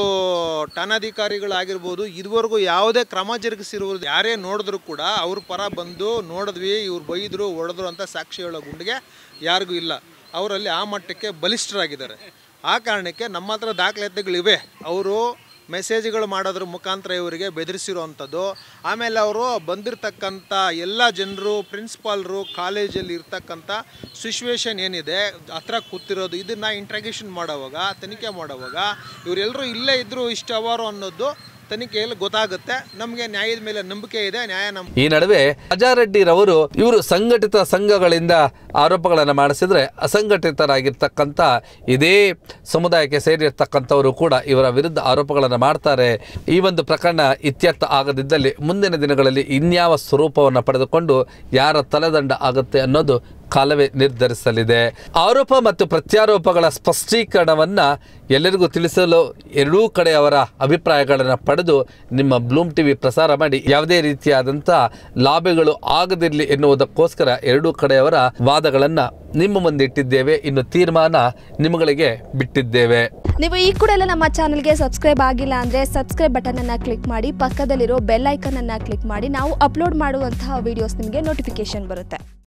Speaker 6: ಠಾಣಾಧಿಕಾರಿಗಳಾಗಿರ್ಬೋದು ಇದುವರೆಗೂ ಯಾವುದೇ ಕ್ರಮ ಜರುಗಿಸಿರುವುದು ಯಾರೇ ನೋಡಿದ್ರು ಕೂಡ ಅವ್ರ ಪರ ಬಂದು ನೋಡಿದ್ವಿ ಇವ್ರು ಬೈದರು ಹೊಡೆದ್ರು ಅಂತ ಸಾಕ್ಷಿ ಹೇಳೋ ಗುಂಡಿಗೆ ಯಾರಿಗೂ ಇಲ್ಲ ಅವರಲ್ಲಿ ಆ ಮಟ್ಟಕ್ಕೆ ಬಲಿಷ್ಠರಾಗಿದ್ದಾರೆ ಆ ಕಾರಣಕ್ಕೆ ನಮ್ಮ ಹತ್ರ ದಾಖಲಾತಿಗಳಿವೆ ಅವರು ಮೆಸೇಜ್ಗಳು ಮಾಡೋದ್ರ ಮುಖಾಂತರ ಇವರಿಗೆ ಬೆದರಿಸಿರುವಂಥದ್ದು ಆಮೇಲೆ ಅವರು ಬಂದಿರತಕ್ಕಂಥ ಎಲ್ಲ ಜನರು ಪ್ರಿನ್ಸಿಪಾಲ್ರು ಕಾಲೇಜಲ್ಲಿ ಇರ್ತಕ್ಕಂಥ ಸಿಚುವೇಶನ್ ಏನಿದೆ ಹತ್ರ ಕೂತಿರೋದು ಇದನ್ನು ಇಂಟ್ರಾಗೇಷನ್ ಮಾಡೋವಾಗ ತನಿಖೆ ಮಾಡೋವಾಗ ಇವರೆಲ್ಲರೂ ಇಲ್ಲೇ ಇದ್ದರು ಇಷ್ಟು ಅವರು ಅನ್ನೋದು ತನಿಖೆಯಲ್ಲಿ ಗೊತ್ತಾಗುತ್ತೆ ನಮಗೆ ನ್ಯಾಯದ ಮೇಲೆ ನಂಬಿಕೆ ಇದೆ ನ್ಯಾಯ ನಮ್ಮ
Speaker 7: ಈ ನಡುವೆ ರವರು ಇವರು ಸಂಘಟಿತ ಸಂಘಗಳಿಂದ ಆರೋಪಗಳನ್ನು ಮಾಡಿಸಿದ್ರೆ ಅಸಂಘಟಿತರಾಗಿರ್ತಕ್ಕಂಥ ಇದೇ ಸಮುದಾಯಕ್ಕೆ ಸೇರಿರ್ತಕ್ಕಂಥವರು ಕೂಡ ಇವರ ವಿರುದ್ಧ ಆರೋಪಗಳನ್ನು ಮಾಡ್ತಾರೆ ಈ ಒಂದು ಪ್ರಕರಣ ಇತ್ಯರ್ಥ ಆಗದಿದ್ದಲ್ಲಿ ಮುಂದಿನ ದಿನಗಳಲ್ಲಿ ಇನ್ಯಾವ ಸ್ವರೂಪವನ್ನು ಪಡೆದುಕೊಂಡು ಯಾರ ತಲೆದಂಡ ಆಗುತ್ತೆ ಅನ್ನೋದು ಕಾಲವೇ ನಿರ್ಧರಿಸಲಿದೆ ಆರೋಪ ಮತ್ತು ಪ್ರತ್ಯಾರೋಪಗಳ ಸ್ಪಷ್ಟೀಕರಣವನ್ನ ಎಲ್ಲರಿಗೂ ತಿಳಿಸಲು ಎರಡೂ ಕಡೆಯವರ ಅಭಿಪ್ರಾಯಗಳನ್ನು ಪಡೆದು ನಿಮ್ಮ ಬ್ಲೂಮ್ ಟಿವಿ ಪ್ರಸಾರ ಮಾಡಿ ಯಾವುದೇ ರೀತಿಯಾದಂಥ ಲಾಭಗಳು ಆಗದಿರಲಿ ಎನ್ನುವುದಕ್ಕೋಸ್ಕರ ಎರಡೂ ಕಡೆಯವರ ವಾದಗಳನ್ನು ನಿಮ್ಮ ಮುಂದೆ ಇಟ್ಟಿದ್ದೇವೆ ಇನ್ನು ತೀರ್ಮಾನ ನಿಮ್ಮಗಳಿಗೆ ಬಿಟ್ಟಿದ್ದೇವೆ
Speaker 12: ನೀವು ಈ ಕೂಡ ಎಲ್ಲ ನಮ್ಮ ಚಾನಲ್ಗೆ ಸಬ್ಸ್ಕ್ರೈಬ್ ಆಗಿಲ್ಲ ಅಂದರೆ ಸಬ್ಸ್ಕ್ರೈಬ್ ಬಟನನ್ನು ಕ್ಲಿಕ್ ಮಾಡಿ ಪಕ್ಕದಲ್ಲಿರೋ ಬೆಲ್ ಐಕನನ್ನು ಕ್ಲಿಕ್ ಮಾಡಿ ನಾವು ಅಪ್ಲೋಡ್ ಮಾಡುವಂತಹ ವೀಡಿಯೋಸ್ ನಿಮಗೆ ನೋಟಿಫಿಕೇಶನ್ ಬರುತ್ತೆ